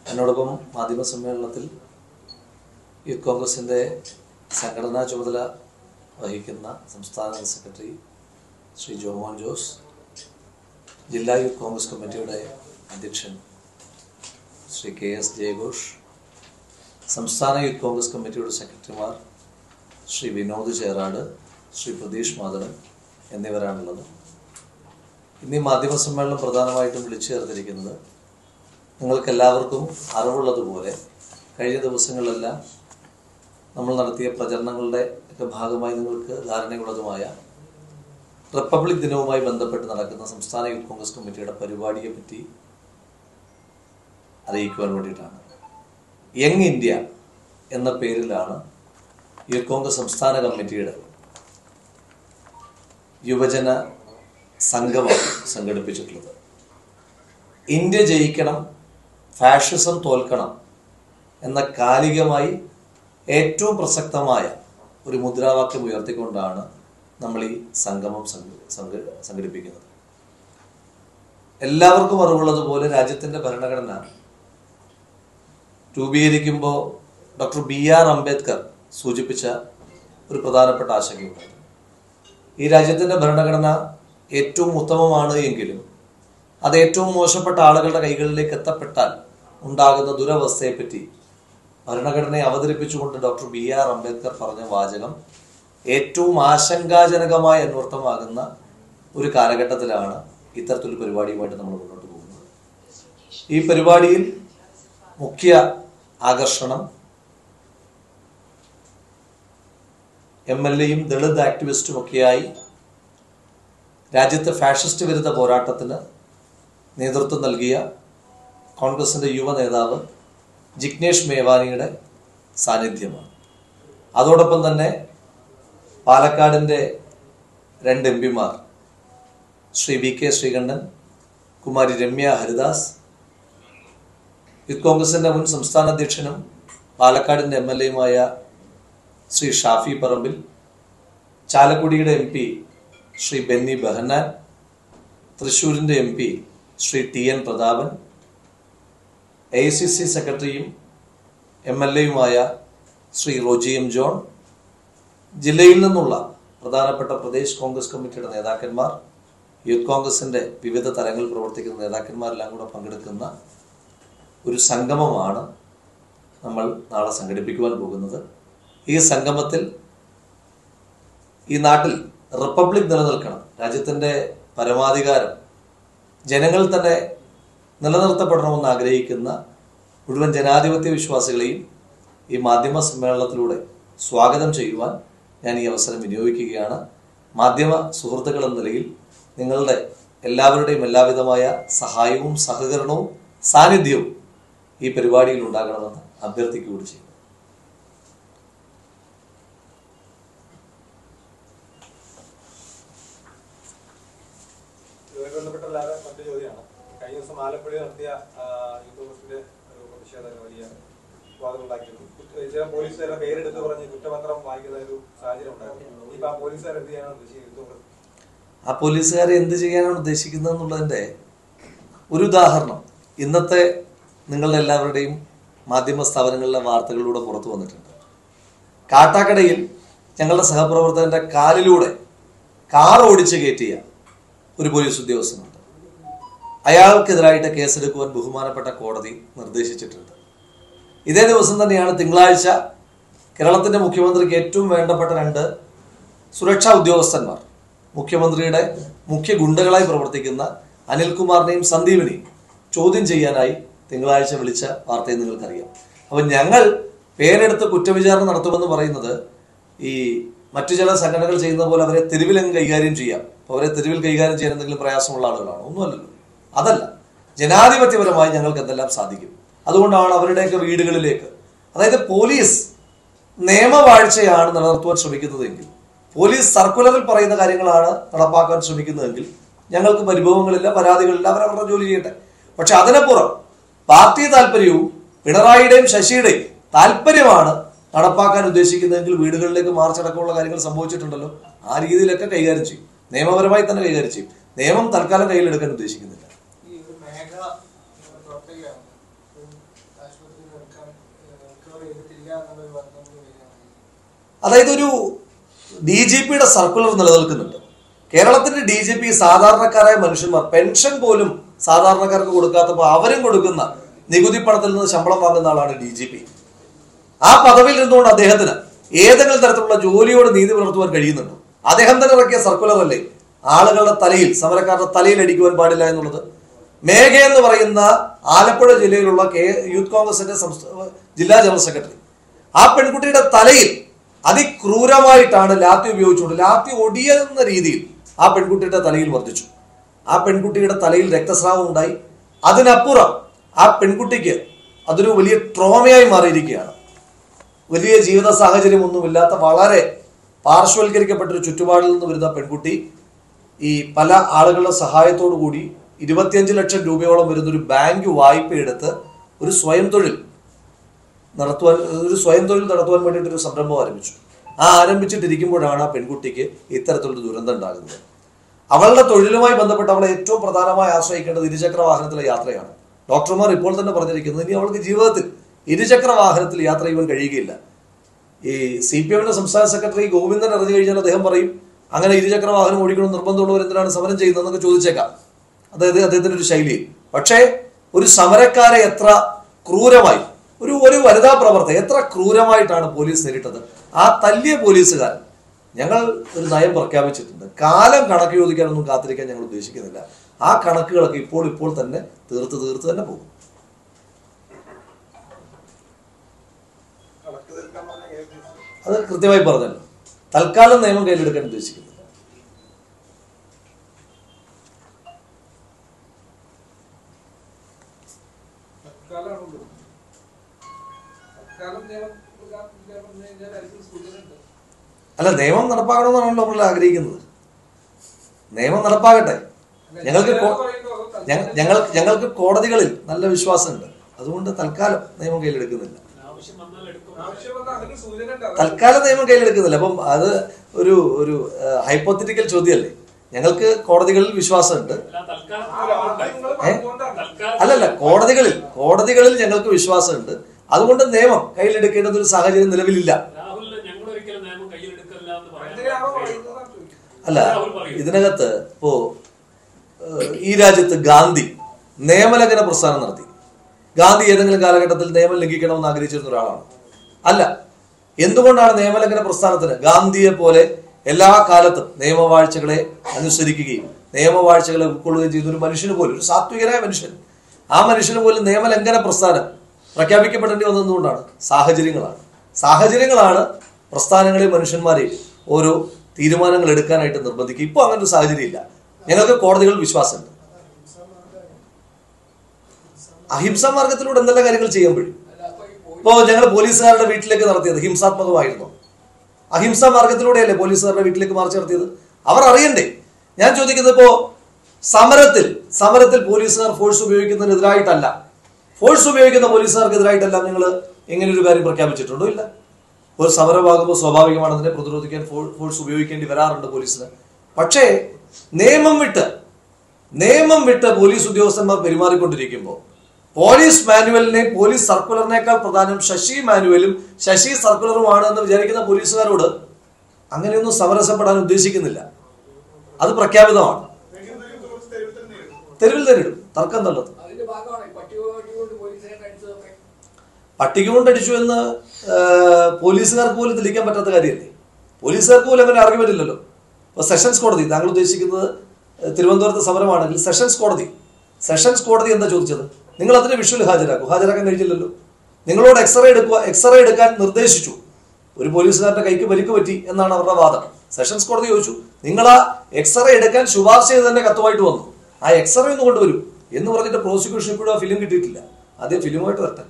എന്നോടൊപ്പം മാധ്യമ സമ്മേളനത്തിൽ യൂത്ത് കോൺഗ്രസിൻ്റെ സംഘടനാ ചുമതല വഹിക്കുന്ന സംസ്ഥാന സെക്രട്ടറി ശ്രീ ജോമോൻ ജോസ് ജില്ലാ യൂത്ത് കോൺഗ്രസ് കമ്മിറ്റിയുടെ അധ്യക്ഷൻ ശ്രീ കെ എസ് ജയഘോഷ് സംസ്ഥാന യൂത്ത് കോൺഗ്രസ് കമ്മിറ്റിയുടെ സെക്രട്ടറിമാർ ശ്രീ വിനോദ് ചേറാട് ശ്രീ പ്രതീഷ് മാധവൻ എന്നിവരാണുള്ളത് ഇന്ന് ഈ മാധ്യമ സമ്മേളനം പ്രധാനമായിട്ടും വിളിച്ചു ചേർത്തിരിക്കുന്നത് നിങ്ങൾക്ക് എല്ലാവർക്കും അറിവുള്ളതുപോലെ കഴിഞ്ഞ ദിവസങ്ങളിലെല്ലാം നമ്മൾ നടത്തിയ പ്രചരണങ്ങളുടെ ഒക്കെ ഭാഗമായി നിങ്ങൾക്ക് ധാരണയുള്ളതുമായ റിപ്പബ്ലിക് ദിനവുമായി ബന്ധപ്പെട്ട് നടക്കുന്ന സംസ്ഥാന യൂത്ത് കോൺഗ്രസ് കമ്മിറ്റിയുടെ പരിപാടിയെ പറ്റി അറിയിക്കുവാൻ വേണ്ടിയിട്ടാണ് യങ് ഇന്ത്യ എന്ന പേരിലാണ് യൂത്ത് കോൺഗ്രസ് സംസ്ഥാന കമ്മിറ്റിയുടെ യുവജന സംഗമം സംഘടിപ്പിച്ചിട്ടുള്ളത് ഇന്ത്യ ജയിക്കണം ഫാഷിസം തോൽക്കണം എന്ന കാലികമായി ഏറ്റവും പ്രസക്തമായ ഒരു മുദ്രാവാക്യം ഉയർത്തിക്കൊണ്ടാണ് നമ്മൾ ഈ സംഗമം സംഘ- സംഘ- സംഘടിപ്പിക്കുന്നത് എല്ലാവർക്കും അറിവുള്ളതുപോലെ രാജ്യത്തിന്റെ ഭരണഘടന രൂപീകരിക്കുമ്പോൾ ഡോക്ടർ ബി ആർ അംബേദ്കർ സൂചിപ്പിച്ച ഒരു പ്രധാനപ്പെട്ട ആശങ്കയുണ്ട് ഈ രാജ്യത്തിന്റെ ഭരണഘടന ഏറ്റവും ഉത്തമമാണ് എങ്കിലും അത് ഏറ്റവും മോശപ്പെട്ട ആളുകളുടെ കൈകളിലേക്ക് എത്തപ്പെട്ടാൽ ഉണ്ടാകുന്ന ദുരവസ്ഥയെപ്പറ്റി ഭരണഘടനയെ അവതരിപ്പിച്ചുകൊണ്ട് ഡോക്ടർ ബി ആർ അംബേദ്കർ പറഞ്ഞ വാചകം ഏറ്റവും ആശങ്കാജനകമായി അന്വർത്ഥമാകുന്ന ഒരു കാലഘട്ടത്തിലാണ് ഇത്തരത്തിലൊരു പരിപാടിയുമായിട്ട് നമ്മൾ മുന്നോട്ട് പോകുന്നത് ഈ പരിപാടിയിൽ മുഖ്യ ആകർഷണം എം എൽ എയും ദളിത് ആക്ടിവിസ്റ്റും ഒക്കെയായി രാജ്യത്തെ ഫാഷിസ്റ്റ് വിരുദ്ധ പോരാട്ടത്തിന് നേതൃത്വം നൽകിയ കോൺഗ്രസിന്റെ യുവ നേതാവ് ജിഗ്നേഷ് മേവാനിയുടെ സാന്നിധ്യമാണ് അതോടൊപ്പം തന്നെ പാലക്കാടിൻ്റെ രണ്ട് എം പിമാർ Shri V K Sreekandan Kumari Ramya Haridas youth കോൺഗ്രസിന്റെ മുൻ സംസ്ഥാന അധ്യക്ഷനും പാലക്കാടിന്റെ എം എൽ എയുമായ ശ്രീ ഷാഫി പറമ്പിൽ ചാലക്കുടിയുടെ എം പി ശ്രീ ബെന്നി ബെഹന്നാൻ തൃശൂരിന്റെ M P Shri T N Prathapan A C C സെക്രട്ടറിയും എം എൽ എയുമായ ശ്രീ റോജി എം ജോൺ ജില്ലയിൽ നിന്നുള്ള പ്രധാനപ്പെട്ട പ്രദേശ് കോൺഗ്രസ് കമ്മിറ്റിയുടെ നേതാക്കന്മാർ യൂത്ത് കോൺഗ്രസിന്റെ വിവിധ തലങ്ങളിൽ പ്രവർത്തിക്കുന്ന നേതാക്കന്മാരെല്ലാം കൂടെ പങ്കെടുക്കുന്ന ഒരു സംഗമമാണ് നമ്മൾ നാളെ സംഘടിപ്പിക്കുവാൻ പോകുന്നത് ഈ സംഗമത്തിൽ ഈ നാട്ടിൽ റിപ്പബ്ലിക് നിലനിൽക്കണം രാജ്യത്തിന്റെ പരമാധികാരം ജനങ്ങൾ തന്നെ നിലനിർത്തപ്പെടണമെന്ന് ആഗ്രഹിക്കുന്ന മുഴുവൻ ജനാധിപത്യ വിശ്വാസികളെയും ഈ മാധ്യമ സമ്മേളനത്തിലൂടെ സ്വാഗതം ചെയ്യുവാൻ ഞാൻ ഈ അവസരം വിനിയോഗിക്കുകയാണ് മാധ്യമ സുഹൃത്തുക്കൾ എന്ന നിലയിൽ നിങ്ങളുടെ എല്ലാവരുടെയും എല്ലാവിധമായ സഹായവും സഹകരണവും സാന്നിധ്യവും ഈ പരിപാടിയിൽ ഉണ്ടാകണമെന്ന് അഭ്യർത്ഥിക്കുകയും ചെയ്യും ഇതുമായി ബന്ധപ്പെട്ടല്ലാതെ മറ്റു ചോദ്യമാണ് കഴിഞ്ഞ ദിവസം ആലപ്പുഴ നടത്തിയ ആ, യൂത്ത് കോൺഗ്രസിന്റെ ഒരു പ്രതിഷേധം വലിയ വിവാദം ഉണ്ടാക്കിയിരുന്നു കുറ്റ- ചില പോലീസുകാരുടെ പേരെടുത്ത് പറഞ്ഞ് കുറ്റപത്രം വായിക്കുന്ന ഒരു സാഹചര്യം ഉണ്ടായിരുന്നു ഇപ്പൊ ആ പോലീസുകാർ എന്ത് ചെയ്യാനാണ് ഉദ്ദേശിക്കുന്നത് യൂത്ത് കോൺഗ്രസ് ആ പോലീസുകാരെ എന്ത് ചെയ്യാനാണ് ഉദ്ദേശിക്കുന്നത് എന്നുള്ളതിൻ്റെ ഒരു ഉദാഹരണം ഇന്നത്തെ നിങ്ങളുടെ എല്ലാവരുടെയും മാധ്യമ സ്ഥാപനങ്ങളിലെ വാർത്തകളിലൂടെ പുറത്തു വന്നിട്ടുണ്ട് കാട്ടാക്കടയിൽ ഞങ്ങളുടെ സഹപ്രവർത്തകന്റെ കാലിലൂടെ കാർ ഓടിച്ച് കയറ്റിയ ഒരു പോലീസ് ഉദ്യോഗസ്ഥനുണ്ട് അയാൾക്കെതിരായിട്ട് കേസെടുക്കുവാൻ ബഹുമാനപ്പെട്ട കോടതി നിർദ്ദേശിച്ചിട്ടുണ്ട് ഇതേ ദിവസം തന്നെയാണ് തിങ്കളാഴ്ച കേരളത്തിന്റെ മുഖ്യമന്ത്രിക്ക് ഏറ്റവും വേണ്ടപ്പെട്ട രണ്ട് സുരക്ഷാ ഉദ്യോഗസ്ഥന്മാർ മുഖ്യമന്ത്രിയുടെ മുഖ്യ ഗുണ്ടകളായി പ്രവർത്തിക്കുന്ന അനിൽകുമാറിനെയും സന്ദീപിനെയും ചോദ്യം ചെയ്യാനായി തിങ്കളാഴ്ച വിളിച്ച വാർത്തയെ നിങ്ങൾക്കറിയാം അപ്പം ഞങ്ങൾ പേരെടുത്ത് കുറ്റവിചാരണ നടത്തുമെന്ന് പറയുന്നത് ഈ മറ്റു ചില സംഘടനകൾ ചെയ്യുന്ന പോലെ അവരെ തെരുവിലങ്ങ് കൈകാര്യം ചെയ്യാം അപ്പോൾ അവരെ തെരുവിൽ കൈകാര്യം ചെയ്യാൻ എന്തെങ്കിലും പ്രയാസമുള്ള ആളുകളാണ് ഒന്നുമല്ലല്ലോ അതല്ല ജനാധിപത്യപരമായി ഞങ്ങൾക്ക് എന്തെല്ലാം സാധിക്കും അതുകൊണ്ടാണ് അവരുടെയൊക്കെ വീടുകളിലേക്ക് അതായത് പോലീസ് നിയമവാഴ്ചയാണ് നിലനിർത്തുവാൻ ശ്രമിക്കുന്നതെങ്കിൽ പോലീസ് സർക്കുലറിൽ പറയുന്ന കാര്യങ്ങളാണ് നടപ്പാക്കാൻ ശ്രമിക്കുന്നതെങ്കിൽ ഞങ്ങൾക്ക് പരിഭവങ്ങളില്ല പരാതികളില്ല അവരവരുടെ ജോലി ചെയ്യട്ടെ പക്ഷെ അതിനപ്പുറം പാർട്ടി താല്പര്യവും പിണറായിയുടെയും ശശിയുടെയും താല്പര്യമാണ് നടപ്പാക്കാൻ ഉദ്ദേശിക്കുന്നതെങ്കിൽ വീടുകളിലേക്ക് മാർച്ചടക്കമുള്ള കാര്യങ്ങൾ സംഭവിച്ചിട്ടുണ്ടല്ലോ ആ രീതിയിലൊക്കെ കൈകാര്യം ചെയ്യും നിയമപരമായി തന്നെ കൈകാര്യം ചെയ്യും നിയമം തൽക്കാലം കയ്യിലെടുക്കാൻ ഉദ്ദേശിക്കുന്നില്ല ഈ ഒരു മേഖല പ്രവർത്തകയാണ് ആശുപത്രിയിൽ എടുക്കാൻ റിക്കവർ ചെയ്തിട്ടില്ല എന്നുള്ളൊരു വാർത്ത നമുക്ക് വരികയാണെങ്കിൽ അതായത് ഒരു ഡി ജി പിയുടെ സർക്കുലർ നിലനിൽക്കുന്നുണ്ട് കേരളത്തിന്റെ ഡി ജി പി സാധാരണക്കാരായ മനുഷ്യന്മാർ പെൻഷൻ പോലും സാധാരണക്കാർക്ക് കൊടുക്കാത്തപ്പോൾ അവരും കൊടുക്കുന്ന നികുതി പണത്തിൽ നിന്ന് ശമ്പളം വാങ്ങുന്ന ആളാണ് ഡി ജി പി ആ പദവിയിൽ നിന്നുകൊണ്ട് അദ്ദേഹത്തിന് ഏതെങ്കിലും തരത്തിലുള്ള ജോലിയോട് നീതി പുലർത്തുവാൻ കഴിയുന്നുണ്ടോ അദ്ദേഹം തന്നെ ഇറക്കിയ സർക്കുലർ അല്ലേ ആളുകളുടെ തലയിൽ സമരക്കാരുടെ തലയിൽ അടിക്കുവാൻ പാടില്ല എന്നുള്ളത് മേഘ എന്ന് പറയുന്ന ആലപ്പുഴ ജില്ലയിലുള്ള കെ യൂത്ത് കോൺഗ്രസിന്റെ സംസ്ഥാന ജില്ലാ ജനറൽ സെക്രട്ടറി ആ പെൺകുട്ടിയുടെ തലയിൽ അതിക്രൂരമായിട്ടാണ് ലാത്തി ഉപയോഗിച്ചുകൊണ്ട് ലാത്തി ഒടിയുന്ന രീതിയിൽ ആ പെൺകുട്ടിയുടെ തലയിൽ വർദ്ധിച്ചു ആ പെൺകുട്ടിയുടെ തലയിൽ രക്തസ്രാവം ഉണ്ടായി അതിനപ്പുറം ആ പെൺകുട്ടിക്ക് അതൊരു വലിയ ട്രോമയായി മാറിയിരിക്കുകയാണ് വലിയ ജീവിത സാഹചര്യമൊന്നുമില്ലാത്ത വളരെ പാർശ്വവൽക്കരിക്കപ്പെട്ട ഒരു ചുറ്റുപാടിൽ നിന്ന് വരുന്ന പെൺകുട്ടി ഈ പല ആളുകളുടെ സഹായത്തോടു കൂടി ഇരുപത്തിയഞ്ച് ലക്ഷം രൂപയോളം വരുന്ന ഒരു ബാങ്ക് വായ്പ എടുത്ത് ഒരു സ്വയം തൊഴിൽ നടത്തുവാൻ ഒരു സ്വയം തൊഴിൽ നടത്തുവാൻ വേണ്ടിയിട്ട് ഒരു സംരംഭം ആരംഭിച്ചു ആ ആരംഭിച്ചിട്ടിരിക്കുമ്പോഴാണ് ആ പെൺകുട്ടിക്ക് ഇത്തരത്തിലൊരു ദുരന്തം ഉണ്ടാകുന്നത് അവളുടെ തൊഴിലുമായി ബന്ധപ്പെട്ട് അവളെ ഏറ്റവും പ്രധാനമായി ആശ്രയിക്കേണ്ടത് ഇരുചക്ര വാഹനത്തിലെ യാത്രയാണ് ഡോക്ടർമാർ ഇപ്പോൾ തന്നെ പറഞ്ഞിരിക്കുന്നത് ഇനി അവൾക്ക് ജീവിതത്തിൽ ഇരുചക്ര വാഹനത്തിൽ യാത്ര ചെയ്യുവാൻ കഴിയുകയില്ല ഈ സി പി എമ്മിന്റെ സംസ്ഥാന സെക്രട്ടറി ഗോവിന്ദൻ അറിഞ്ഞു കഴിഞ്ഞാൽ അദ്ദേഹം പറയും അങ്ങനെ ഇരുചക്ര വാഹനം ഓടിക്കണം നിർബന്ധമുള്ളവർ എന്തിനാണ് സമരം ചെയ്യുന്നതെന്നൊക്കെ ചോദിച്ചേക്കാം അതായത് അദ്ദേഹത്തിന്റെ ഒരു ശൈലി പക്ഷേ ഒരു സമരക്കാരെ എത്ര ക്രൂരമായി ഒരു ഒരു വനിതാ പ്രവർത്തക എത്ര ക്രൂരമായിട്ടാണ് പോലീസ് നേരിട്ടത് ആ തല്ലിയ പോലീസുകാരൻ ഞങ്ങൾ ഒരു നയം പ്രഖ്യാപിച്ചിട്ടുണ്ട് കാലം കണക്ക് ചോദിക്കാനൊന്നും കാത്തിരിക്കാൻ ഞങ്ങൾ ഉദ്ദേശിക്കുന്നില്ല ആ കണക്കുകളൊക്കെ ഇപ്പോൾ ഇപ്പോൾ തന്നെ തീർത്ത് തീർത്ത് തന്നെ പോകും കണക്ക് തീർക്കാൻ പറഞ്ഞ കേസ് അത് കൃത്യമായി പറഞ്ഞല്ലോ തൽക്കാലം നിയമം കയ്യിലെടുക്കാൻ ഉദ്ദേശിക്കുന്നില്ല തൽക്കാലമാണുള്ളൂ തൽക്കാലം നിയമം കൊടുക്കാൻ ഇല്ല പറഞ്ഞു കഴിഞ്ഞാൽ അതിൽ സൂചനയുണ്ട് അല്ല നിയമം നടപ്പാക്കണമെന്നാണല്ലോ നമ്മൾ ആഗ്രഹിക്കുന്നത് നിയമം നടപ്പാകട്ടെ ഞങ്ങൾക്ക് കോ- ഞങ്ങ- ഞങ്ങൾ ഞങ്ങൾക്ക് കോടതികളിൽ നല്ല വിശ്വാസമുണ്ട് അതുകൊണ്ട് തൽക്കാലം നിയമം കയ്യിലെടുക്കുന്നില്ല ആവശ്യം വന്നാൽ അതിന് സൂചന ഉണ്ട് തൽക്കാലം നിയമം കയ്യിലെടുക്കുന്നില്ല അപ്പം അത് ഒരു ഒരു ഹൈപ്പോത്തറ്റിക്കൽ ചോദ്യമല്ലേ ഞങ്ങൾക്ക് കോടതികളിൽ വിശ്വാസമുണ്ട് ഏ? അല്ലല്ല കോടതികളിൽ കോടതികളിൽ ഞങ്ങൾക്ക് വിശ്വാസമുണ്ട് അതുകൊണ്ട് നിയമം കയ്യിലെടുക്കേണ്ടുന്ന ഒരു സാഹചര്യം നിലവിലില്ല രാഹുലിന് ഞങ്ങൾ ഒരിക്കലും നിയമം കയ്യിലെടുക്കില്ല എന്ന് പറയാൻ എന്തിനാണോ പറയുന്നതാണ് ചോദിക്കുന്നത് അല്ല രാഹുൽ പറയൂ. ഇതിനകത്ത് ഇപ്പോ ഏഹ്, ഈ രാജ്യത്ത് ഗാന്ധി നിയമലംഘന പ്രസ്ഥാനം നടത്തി ഗാന്ധി ഏതെങ്കിലും കാലഘട്ടത്തിൽ നിയമം ലംഘിക്കണമെന്ന് ആഗ്രഹിച്ചിരുന്ന ഒരാളാണ് അല്ല എന്തുകൊണ്ടാണ് നിയമലംഘന പ്രസ്ഥാനത്തിന് ഗാന്ധിയെ പോലെ എല്ലാ കാലത്തും നിയമവാഴ്ചകളെ അനുസരിക്കുകയും നിയമവാഴ്ചകളെ ഉൾക്കൊള്ളുകയും ചെയ്ത ഒരു മനുഷ്യന് പോലും ഒരു സാത്വികനായ മനുഷ്യൻ ആ മനുഷ്യന് പോലും നിയമലംഘന പ്രസ്ഥാനം പ്രഖ്യാപിക്കപ്പെടേണ്ടി വന്നതുകൊണ്ടാണ് സാഹചര്യങ്ങളാണ് സാഹചര്യങ്ങളാണ് പ്രസ്ഥാനങ്ങളെയും മനുഷ്യന്മാരെയും ഓരോ തീരുമാനങ്ങൾ എടുക്കാനായിട്ട് നിർബന്ധിക്കുക ഇപ്പോൾ അങ്ങനെ ഒരു സാഹചര്യം ഇല്ല ഞങ്ങൾക്ക് കോടതികളിൽ വിശ്വാസമുണ്ട് അഹിംസാ മാർഗത്തിലൂടെ എന്തെല്ലാം കാര്യങ്ങൾ ചെയ്യാൻ കഴിയും ഇപ്പോ ഞങ്ങൾ പോലീസുകാരുടെ വീട്ടിലേക്ക് നടത്തിയത് ഹിംസാത്മകമായിരുന്നു അഹിംസാ മാർഗത്തിലൂടെയല്ലേ പോലീസുകാരുടെ വീട്ടിലേക്ക് മാർച്ച് നടത്തിയത് അവർ അറിയണ്ടേ ഞാൻ ചോദിക്കുന്നത് ഇപ്പോ സമരത്തിൽ സമരത്തിൽ പോലീസുകാർ ഫോഴ്സ് ഉപയോഗിക്കുന്നതിനെതിരായിട്ടല്ല ഫോഴ്സ് ഉപയോഗിക്കുന്ന പോലീസുകാർക്കെതിരായിട്ടെല്ലാം നിങ്ങൾ ഇങ്ങനെ ഒരു കാര്യം പ്രഖ്യാപിച്ചിട്ടുണ്ടോ ഇല്ല ഒരു സമരമാകുമ്പോൾ സ്വാഭാവികമാണ് അതിനെ പ്രതിരോധിക്കാൻ ഫോ- ഫോഴ്സ് ഉപയോഗിക്കേണ്ടി വരാറുണ്ട് പോലീസിന് പക്ഷേ നിയമം വിട്ട് നിയമം വിട്ട് പോലീസ് ഉദ്യോഗസ്ഥന്മാർ പെരുമാറിക്കൊണ്ടിരിക്കുമ്പോൾ പോലീസ് മാനുവലിനെയും പോലീസ് സർക്കുലറിനേക്കാൾ പ്രധാനം ശശി മാനുവലും ശശി സർക്കുലറുമാണ് എന്ന് വിചാരിക്കുന്ന പോലീസുകാരോട് അങ്ങനെയൊന്നും സമരസപ്പെടാൻ ഉദ്ദേശിക്കുന്നില്ല അത് പ്രഖ്യാപിതമാണ് തെരുവിൽ നേരിടും തർക്കം തള്ളത് അതിന്റെ ഭാഗമാണ് ഈ പട്ടിക കൊണ്ട് പോലീസിനെ അടിച്ചതൊക്കെ പട്ടിക കൊണ്ടടിച്ചു എന്ന് ആ, പോലീസുകാർക്ക് പോലും തെളിയിക്കാൻ പറ്റാത്ത കാര്യമല്ലേ പോലീസുകാർക്ക് പോലും അങ്ങനെ ആർഗ്യുമെന്റ് ഇല്ലല്ലോ ഇപ്പൊ സെഷൻസ് കോടതി താങ്കൾ ഉദ്ദേശിക്കുന്നത് ഏഹ്, തിരുവനന്തപുരത്ത് സമരമാണെങ്കിൽ സെഷൻസ് കോടതി സെഷൻസ് കോടതി എന്താ ചോദിച്ചത് നിങ്ങൾ അതിന് വിഷ്വൽ ഹാജരാക്കും ഹാജരാക്കാൻ കഴിഞ്ഞില്ലല്ലോ നിങ്ങളോട് എക്സ്റേ എടുക്കുക എക്സ്റേ എടുക്കാൻ നിർദ്ദേശിച്ചു ഒരു പോലീസുകാരന്റെ കൈക്ക് പരിക്ക് പറ്റി എന്നാണ് അവരുടെ വാദം സെഷൻസ് കോടതി ചോദിച്ചു നിങ്ങൾ ആ എക്സ്റേ എടുക്കാൻ ശുപാർശ ചെയ്ത് തന്നെ കത്തുമായിട്ട് വന്നു ആ എക്സ്റേ ഒന്ന് കൊണ്ടുവരൂ എന്ന് പറഞ്ഞിട്ട് പ്രോസിക്യൂഷൻ ഇപ്പോഴും ആ ഫിലിം കിട്ടിയിട്ടില്ല ആദ്യം ഫിലിമായിട്ട് വരട്ടെ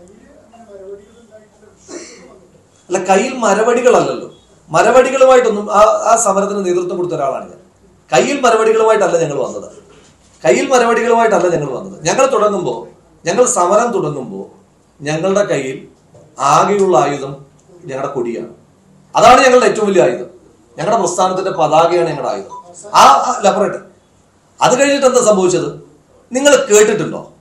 അല്ല കയ്യിൽ മരവടികളല്ലല്ലോ മരവടികളുമായിട്ടൊന്നും ആ ആ സമരത്തിന് നേതൃത്വം കൊടുത്ത ഒരാളാണ് ഞാൻ കയ്യിൽ മരവടികളുമായിട്ടല്ല ഞങ്ങൾ വന്നത് കയ്യിൽ മരവടികളുമായിട്ടല്ല ഞങ്ങൾ വന്നത് ഞങ്ങൾ തുടങ്ങുമ്പോൾ ഞങ്ങൾ സമരം തുടങ്ങുമ്പോൾ ഞങ്ങളുടെ കയ്യിൽ ആകെയുള്ള ആയുധം ഞങ്ങളുടെ കൊടിയാണ് അതാണ് ഞങ്ങളുടെ ഏറ്റവും വലിയ ആയുധം ഞങ്ങളുടെ പ്രസ്ഥാനത്തിന്റെ പതാകയാണ് ഞങ്ങളുടെ ആയുധം ആ ആ, അല്ല പറയട്ടെ അത് കഴിഞ്ഞിട്ട് എന്താ സംഭവിച്ചത് നിങ്ങൾ കേട്ടിട്ടുണ്ടോ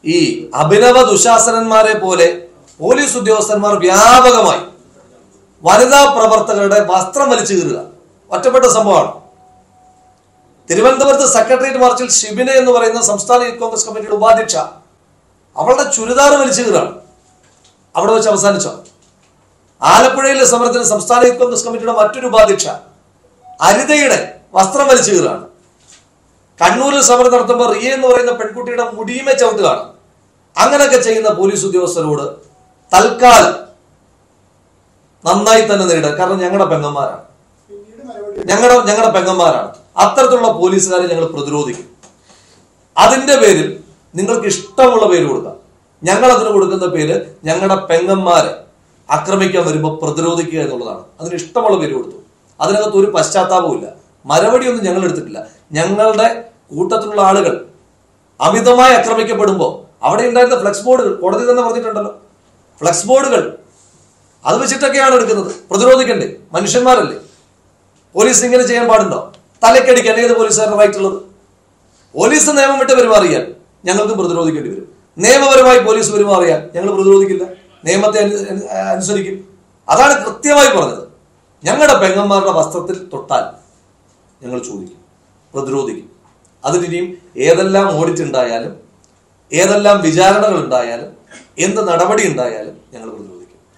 ഈ അഭിനവ ദുശാസനന്മാരെ പോലെ പോലീസ് ഉദ്യോഗസ്ഥന്മാർ വ്യാപകമായി വനിതാ പ്രവർത്തകരുടെ വസ്ത്രം വലിച്ചു കീറുക ഒറ്റപ്പെട്ട സംഭവമാണ് തിരുവനന്തപുരത്ത് സെക്രട്ടേറിയറ്റ് മാർച്ചിൽ ഷിബിന എന്ന് പറയുന്ന സംസ്ഥാന യൂത്ത് കോൺഗ്രസ് കമ്മിറ്റിയുടെ ഉപാധ്യക്ഷ അവളുടെ ചുരിദാർ വലിച്ചു കീറാണ് അവിടെ വെച്ച് അവസാനിച്ചോ ആലപ്പുഴയിലെ സമരത്തിന് സംസ്ഥാന യൂത്ത് കോൺഗ്രസ് കമ്മിറ്റിയുടെ മറ്റൊരു ഉപാധ്യക്ഷ അരിതയുടെ വസ്ത്രം വലിച്ചു കീറാണ് കണ്ണൂരിൽ സമരം നടത്തുമ്പോൾ റിയ എന്ന് പറയുന്ന പെൺകുട്ടിയുടെ മുടിയുമേ ചവിട്ടുകയാണ് അങ്ങനെയൊക്കെ ചെയ്യുന്ന പോലീസ് ഉദ്യോഗസ്ഥരോട് തൽക്കാലം നന്നായി തന്നെ നേരിടുക കാരണം ഞങ്ങളുടെ പെങ്ങന്മാരാണ് പിന്നീട് മറുപടി ഞങ്ങളുടെ ഞങ്ങളുടെ പെങ്ങന്മാരാണ് അത്തരത്തിലുള്ള പോലീസുകാരെ ഞങ്ങൾ പ്രതിരോധിക്കും അതിന്റെ പേരിൽ നിങ്ങൾക്ക് ഇഷ്ടമുള്ള പേര് കൊടുക്കാം ഞങ്ങൾ അതിന് കൊടുക്കുന്ന പേര് ഞങ്ങളുടെ പെങ്ങന്മാരെ ആക്രമിക്കാൻ വരുമ്പോൾ പ്രതിരോധിക്കുക എന്നുള്ളതാണ് അതിന് ഇഷ്ടമുള്ള പേര് കൊടുത്തു അതിനകത്ത് ഒരു പശ്ചാത്താപവും ഇല്ല മറുപടിയൊന്നും ഞങ്ങൾ എടുത്തിട്ടില്ല ഞങ്ങളുടെ കൂട്ടത്തിലുള്ള ആളുകൾ അമിതമായി ആക്രമിക്കപ്പെടുമ്പോൾ അവിടെ ഉണ്ടായിരുന്ന ഫ്ലെക്സ് ബോർഡുകൾ കോടതി തന്നെ പറഞ്ഞിട്ടുണ്ടല്ലോ ഫ്ലെക്സ് ബോർഡുകൾ അത് വെച്ചിട്ടൊക്കെയാണ് എടുക്കുന്നത് പ്രതിരോധിക്കണ്ടേ മനുഷ്യന്മാരല്ലേ പോലീസ് ഇങ്ങനെ ചെയ്യാൻ പാടുണ്ടോ തലക്കടിക്കാൻ ഏത് പോലീസുകാരുടെ റൈറ്റ് ഉള്ളത് പോലീസ് നിയമം വിട്ട് പെരുമാറിയാൽ ഞങ്ങൾക്ക് പ്രതിരോധിക്കേണ്ടി വരും നിയമപരമായി പോലീസ് പെരുമാറിയാൽ ഞങ്ങൾ പ്രതിരോധിക്കില്ല നിയമത്തെ അനു- അനു- അനുസരിക്കും അതാണ് കൃത്യമായി പറഞ്ഞത് ഞങ്ങളുടെ പെങ്ങന്മാരുടെ വസ്ത്രത്തിൽ തൊട്ടാൽ ഞങ്ങൾ ചോദിക്കും പ്രതിരോധിക്കും അതിനിനിയും ഏതെല്ലാം ഓഡിറ്റ് ഉണ്ടായാലും ഏതെല്ലാം വിചാരണകൾ ഉണ്ടായാലും എന്ത് നടപടി ഉണ്ടായാലും ഞങ്ങൾ പ്രതിരോധിക്കും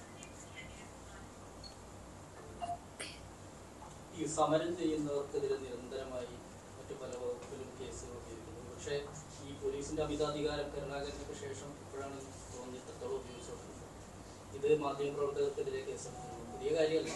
ഈ സമരം ചെയ്യുന്നവർക്കെതിരെ നിരന്തരമായി മറ്റു പല വകുപ്പിലും കേസുകളൊക്കെ ഇരിക്കുന്നു പക്ഷേ ഈ പോലീസിന്റെ അമിതാധികാരം കരുണാകരനൊക്കെ ശേഷം ഇപ്പോഴാണ് തോന്നി ഇത്രത്തോളം ഉപയോഗിച്ചുകൊണ്ടിരുന്നത് ഇത് മാധ്യമപ്രവർത്തകർക്കെതിരെ കേസെടുക്കുന്നു പുതിയ കാര്യമല്ല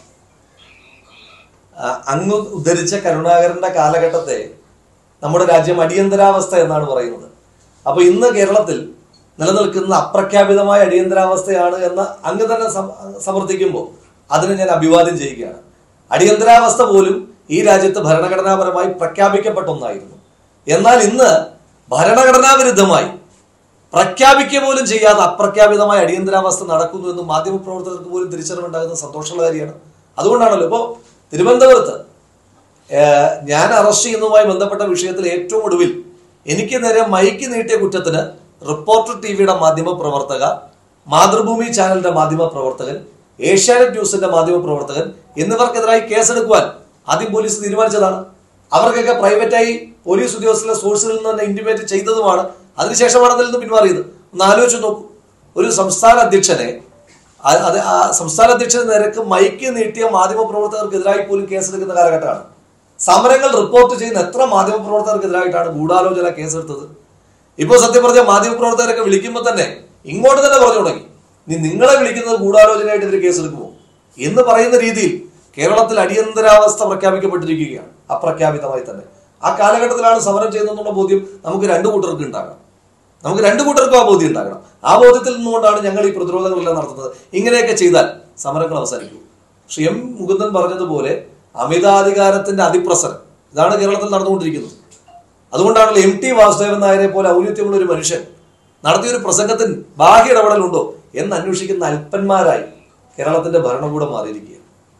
ആ, അങ്ങ് ഉദ്ധരിച്ച കരുണാകരന്റെ കാലഘട്ടത്തെ നമ്മുടെ രാജ്യം അടിയന്തരാവസ്ഥ എന്നാണ് പറയുന്നത് അപ്പൊ ഇന്ന് കേരളത്തിൽ നിലനിൽക്കുന്ന അപ്രഖ്യാപിതമായ അടിയന്തരാവസ്ഥയാണ് എന്ന് അങ്ങ് തന്നെ സം- സമർത്ഥിക്കുമ്പോൾ അതിനെ ഞാൻ അഭിവാദ്യം ചെയ്യുകയാണ് അടിയന്തരാവസ്ഥ പോലും ഈ രാജ്യത്ത് ഭരണഘടനാപരമായി പ്രഖ്യാപിക്കപ്പെട്ട ഒന്നായിരുന്നു എന്നാൽ ഇന്ന് ഭരണഘടനാ വിരുദ്ധമായി പ്രഖ്യാപിക്കുക പോലും ചെയ്യാതെ അപ്രഖ്യാപിതമായ അടിയന്തരാവസ്ഥ നടക്കുന്നു എന്ന് മാധ്യമപ്രവർത്തകർക്ക് പോലും തിരിച്ചറിവുണ്ടാകുന്ന സന്തോഷമുള്ള കാര്യമാണ് അതുകൊണ്ടാണല്ലോ ഇപ്പോ തിരുവനന്തപുരത്ത് ഏഹ്, ഞാൻ അറസ്റ്റ് ചെയ്യുന്നതുമായി ബന്ധപ്പെട്ട വിഷയത്തിൽ ഏറ്റവും ഒടുവിൽ എനിക്ക് നേരെ മൈക്ക് നീട്ടിയ കുറ്റത്തിന് റിപ്പോർട്ടർ ടി വിയുടെ മാധ്യമ പ്രവർത്തക മാതൃഭൂമി ചാനലിന്റെ മാധ്യമ പ്രവർത്തകൻ ഏഷ്യാനെറ്റ് ന്യൂസിന്റെ മാധ്യമ പ്രവർത്തകൻ എന്നിവർക്കെതിരായി കേസെടുക്കുവാൻ ആദ്യം പോലീസ് തീരുമാനിച്ചതാണ് അവർക്കൊക്കെ പ്രൈവറ്റായി പോലീസ് ഉദ്യോഗസ്ഥരുടെ സോഴ്സുകളിൽ നിന്ന് തന്നെ ഇന്റിമേറ്റ് ചെയ്തതുമാണ് അതിനുശേഷമാണ് അതിൽ നിന്ന് പിന്മാറിയത് ഒന്ന് ആലോചിച്ച് നോക്കൂ ഒരു സംസ്ഥാന അധ്യക്ഷനെ ആ- അത് ആ സംസ്ഥാന അധ്യക്ഷന് നിരക്ക് മൈക്ക് നീട്ടിയ മാധ്യമ പ്രവർത്തകർക്കെതിരായി പോലും കേസെടുക്കുന്ന കാലഘട്ടമാണ് സമരങ്ങൾ റിപ്പോർട്ട് ചെയ്യുന്ന എത്ര മാധ്യമ പ്രവർത്തകർക്കെതിരായിട്ടാണ് ഗൂഢാലോചന കേസെടുത്തത് ഇപ്പൊ സത്യം പറഞ്ഞ മാധ്യമ പ്രവർത്തകരൊക്കെ വിളിക്കുമ്പോൾ തന്നെ ഇങ്ങോട്ട് തന്നെ പറഞ്ഞു തുടങ്ങി നീ നിങ്ങളെ വിളിക്കുന്നത് ഗൂഢാലോചനയായിട്ട് ഇവർ കേസെടുക്കുമോ എന്ന് പറയുന്ന രീതിയിൽ കേരളത്തിൽ അടിയന്തരാവസ്ഥ പ്രഖ്യാപിക്കപ്പെട്ടിരിക്കുകയാണ് അപ്രഖ്യാപിതമായി തന്നെ ആ കാലഘട്ടത്തിലാണ് സമരം ചെയ്യുന്നതെന്നുള്ള ബോധ്യം നമുക്ക് രണ്ടു കൂട്ടർക്ക് ഉണ്ടാകണം നമുക്ക് രണ്ടു കൂട്ടർക്കും ആ ബോധ്യം ഉണ്ടാകണം ആ ബോധ്യത്തിൽ നിന്നുകൊണ്ടാണ് ഞങ്ങൾ ഈ പ്രതിരോധങ്ങളെല്ലാം നടത്തുന്നത് ഇങ്ങനെയൊക്കെ ചെയ്താൽ സമരങ്ങൾ അവസാനിക്കും ശ്രീ എം മുകുന്ദൻ പറഞ്ഞതുപോലെ അമിതാധികാരത്തിന്റെ അതിപ്രസരം ഇതാണ് കേരളത്തിൽ നടന്നുകൊണ്ടിരിക്കുന്നത് അതുകൊണ്ടാണല്ലോ എം ടി വാസുദേവൻ നായരെ പോലെ ഔന്നിത്യമുള്ള ഒരു മനുഷ്യൻ നടത്തിയൊരു പ്രസംഗത്തിന് ബാഹ്യ ഇടപെടലുണ്ടോ എന്ന് അന്വേഷിക്കുന്ന അല്പന്മാരായി കേരളത്തിന്റെ ഭരണകൂടം മാറിയിരിക്കുകയാണ്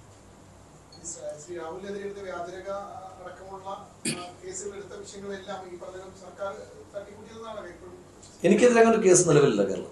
ഈ ശ്രീ- ശ്രീ രാഹുലിനെതിരെ എടുത്ത വ്യാജരേഖ അടക്കമുള്ള ആ, കേസുകൾ എടുത്ത വിഷയങ്ങളെല്ലാം ഈ പറഞ്ഞ സർക്കാർ തട്ടിക്കൂട്ടിയതെന്നാണ് ഇപ്പോഴും എനിക്കെതിരെ അങ്ങനെ ഒരു കേസ് നിലവിലില്ല കേരളത്തിൽ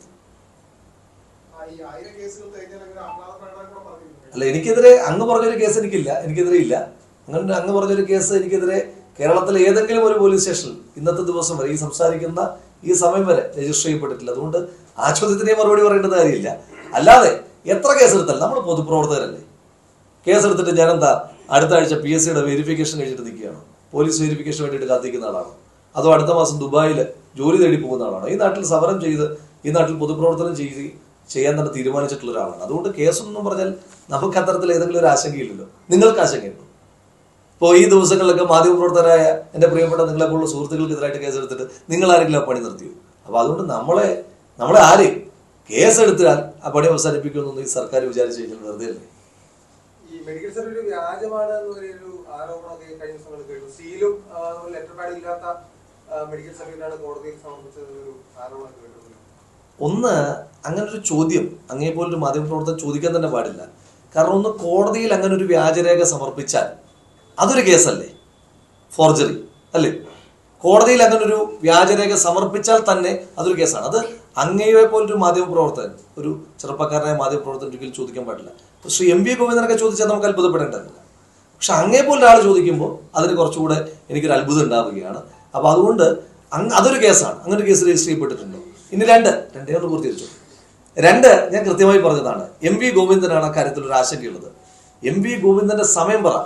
ആ, ഈ ആയിരം കേസുകൾ കഴിഞ്ഞാൽ അങ്ങനെ ആഹ്ലാദ പ്രകടനം കൂടെ പറഞ്ഞിരുന്നു അല്ല എനിക്കെതിരെ അങ്ങ് പറഞ്ഞൊരു കേസ് എനിക്കില്ല എനിക്കെതിരെ ഇല്ല അങ്ങനെ അങ്ങ് പറഞ്ഞൊരു കേസ് എനിക്കെതിരെ കേരളത്തിലെ ഏതെങ്കിലും ഒരു പോലീസ് സ്റ്റേഷനിൽ ഇന്നത്തെ ദിവസം വരെ ഈ സംസാരിക്കുന്ന ഈ സമയം വരെ രജിസ്റ്റർ ചെയ്യപ്പെട്ടിട്ടില്ല അതുകൊണ്ട് ആ ചോദ്യത്തിന് മറുപടി പറയേണ്ട കാര്യമില്ല അല്ലാതെ എത്ര കേസ് എടുത്താലും നമ്മൾ പൊതുപ്രവർത്തകരല്ലേ കേസ് എടുത്തിട്ട് ഞാനെന്താ അടുത്ത ആഴ്ച പി എസ് സിയുടെ വെരിഫിക്കേഷൻ കഴിഞ്ഞിട്ട് നിൽക്കുകയാണ് പോലീസ് വെരിഫിക്കേഷൻ വേണ്ടിയിട്ട് കാത്തിക്കുന്ന ആളാണ് അതോ അടുത്ത മാസം ദുബായിൽ ജോലി തേടി പോകുന്ന ആളാണ് ഈ നാട്ടിൽ സമരം ചെയ്ത് ഈ നാട്ടിൽ പൊതുപ്രവർത്തനം ചെയ്ത് ചെയ്യാൻ തന്നെ തീരുമാനിച്ചിട്ടുള്ള ഒരാളാണ് അതുകൊണ്ട് കേസൊന്നും പറഞ്ഞാൽ നമുക്ക് അത്തരത്തിൽ ഏതെങ്കിലും ഒരു ആശങ്കയില്ലല്ലോ നിങ്ങൾക്ക് ആശങ്കയുണ്ടോ ഇപ്പോൾ ഈ ദിവസങ്ങളിലൊക്കെ മാധ്യമപ്രവർത്തകരായ എൻ്റെ പ്രിയപ്പെട്ട നിങ്ങളെ പോലുള്ള സുഹൃത്തുക്കൾക്കെതിരായിട്ട് കേസെടുത്തിട്ട് നിങ്ങൾ ആരെങ്കിലും ആ പണി നിർത്തിയോ അപ്പോൾ അതുകൊണ്ട് നമ്മളെ നമ്മളെ ആരെയും കേസെടുത്താൽ ആ പണി അവസാനിപ്പിക്കുമെന്നൊന്നും ഈ സർക്കാർ വിചാരിച്ചു കഴിഞ്ഞാൽ വെറുതെ അല്ലേ ഈ മെഡിക്കൽ സർട്ടിഫിക്കറ്റ് വ്യാജമാണ് എന്ന് ഒരു ആരോപണമൊക്കെ കഴിഞ്ഞ ദിവസങ്ങളിൽ കേട്ടു സീലും ആ, അതുപോലെ ലെറ്റർ പാഡ് ഇല്ലാത്ത ആ, മെഡിക്കൽ സർട്ടിഫിക്കറ്റ് ആണ് കോടതിയിൽ സമർപ്പിച്ചത് ഒരു ആരോപണം കേട്ടു ഒന്ന് അങ്ങനെ ഒരു ചോദ്യം അങ്ങേ പോലൊരു മാധ്യമപ്രവർത്തകൻ ചോദിക്കാൻ തന്നെ പാടില്ല കാരണം ഒന്ന് കോടതിയിൽ അങ്ങനെ ഒരു വ്യാജരേഖ സമർപ്പിച്ചാൽ അതൊരു കേസല്ലേ ഫോർജറി അല്ലേ കോടതിയിൽ അങ്ങനെ ഒരു വ്യാജരേഖ സമർപ്പിച്ചാൽ തന്നെ അതൊരു കേസാണ് അത് അങ്ങയെ പോലൊരു മാധ്യമപ്രവർത്തകൻ ഒരു ചെറുപ്പക്കാരനായ മാധ്യമപ്രവർത്തകൻ ഒരിക്കലും ചോദിക്കാൻ പാടില്ല ഇപ്പൊ ശ്രീ എം വി ഗോവിന്ദനൊക്കെ ചോദിച്ചാൽ നമുക്ക് അത്ഭുതപ്പെടേണ്ടതില്ല പക്ഷെ അങ്ങേ പോലെ ഒരാൾ ചോദിക്കുമ്പോൾ അതിന് കുറച്ചുകൂടെ എനിക്കൊരു അത്ഭുതം ഉണ്ടാവുകയാണ് അപ്പൊ അതുകൊണ്ട് അങ് അതൊരു കേസാണ് അങ്ങനെ ഒരു കേസ് രജിസ്റ്റർ ചെയ്യപ്പെട്ടിട്ടുണ്ടോ ഇനി രണ്ട് രണ്ടേ ഒന്ന് പൂർത്തീകരിച്ചു രണ്ട് ഞാൻ കൃത്യമായി പറഞ്ഞതാണ് എം വി ഗോവിന്ദനാണ് അക്കാര്യത്തിൽ ഒരു ആശങ്കയുള്ളത് എം വി ഗോവിന്ദന്റെ സമയം പറ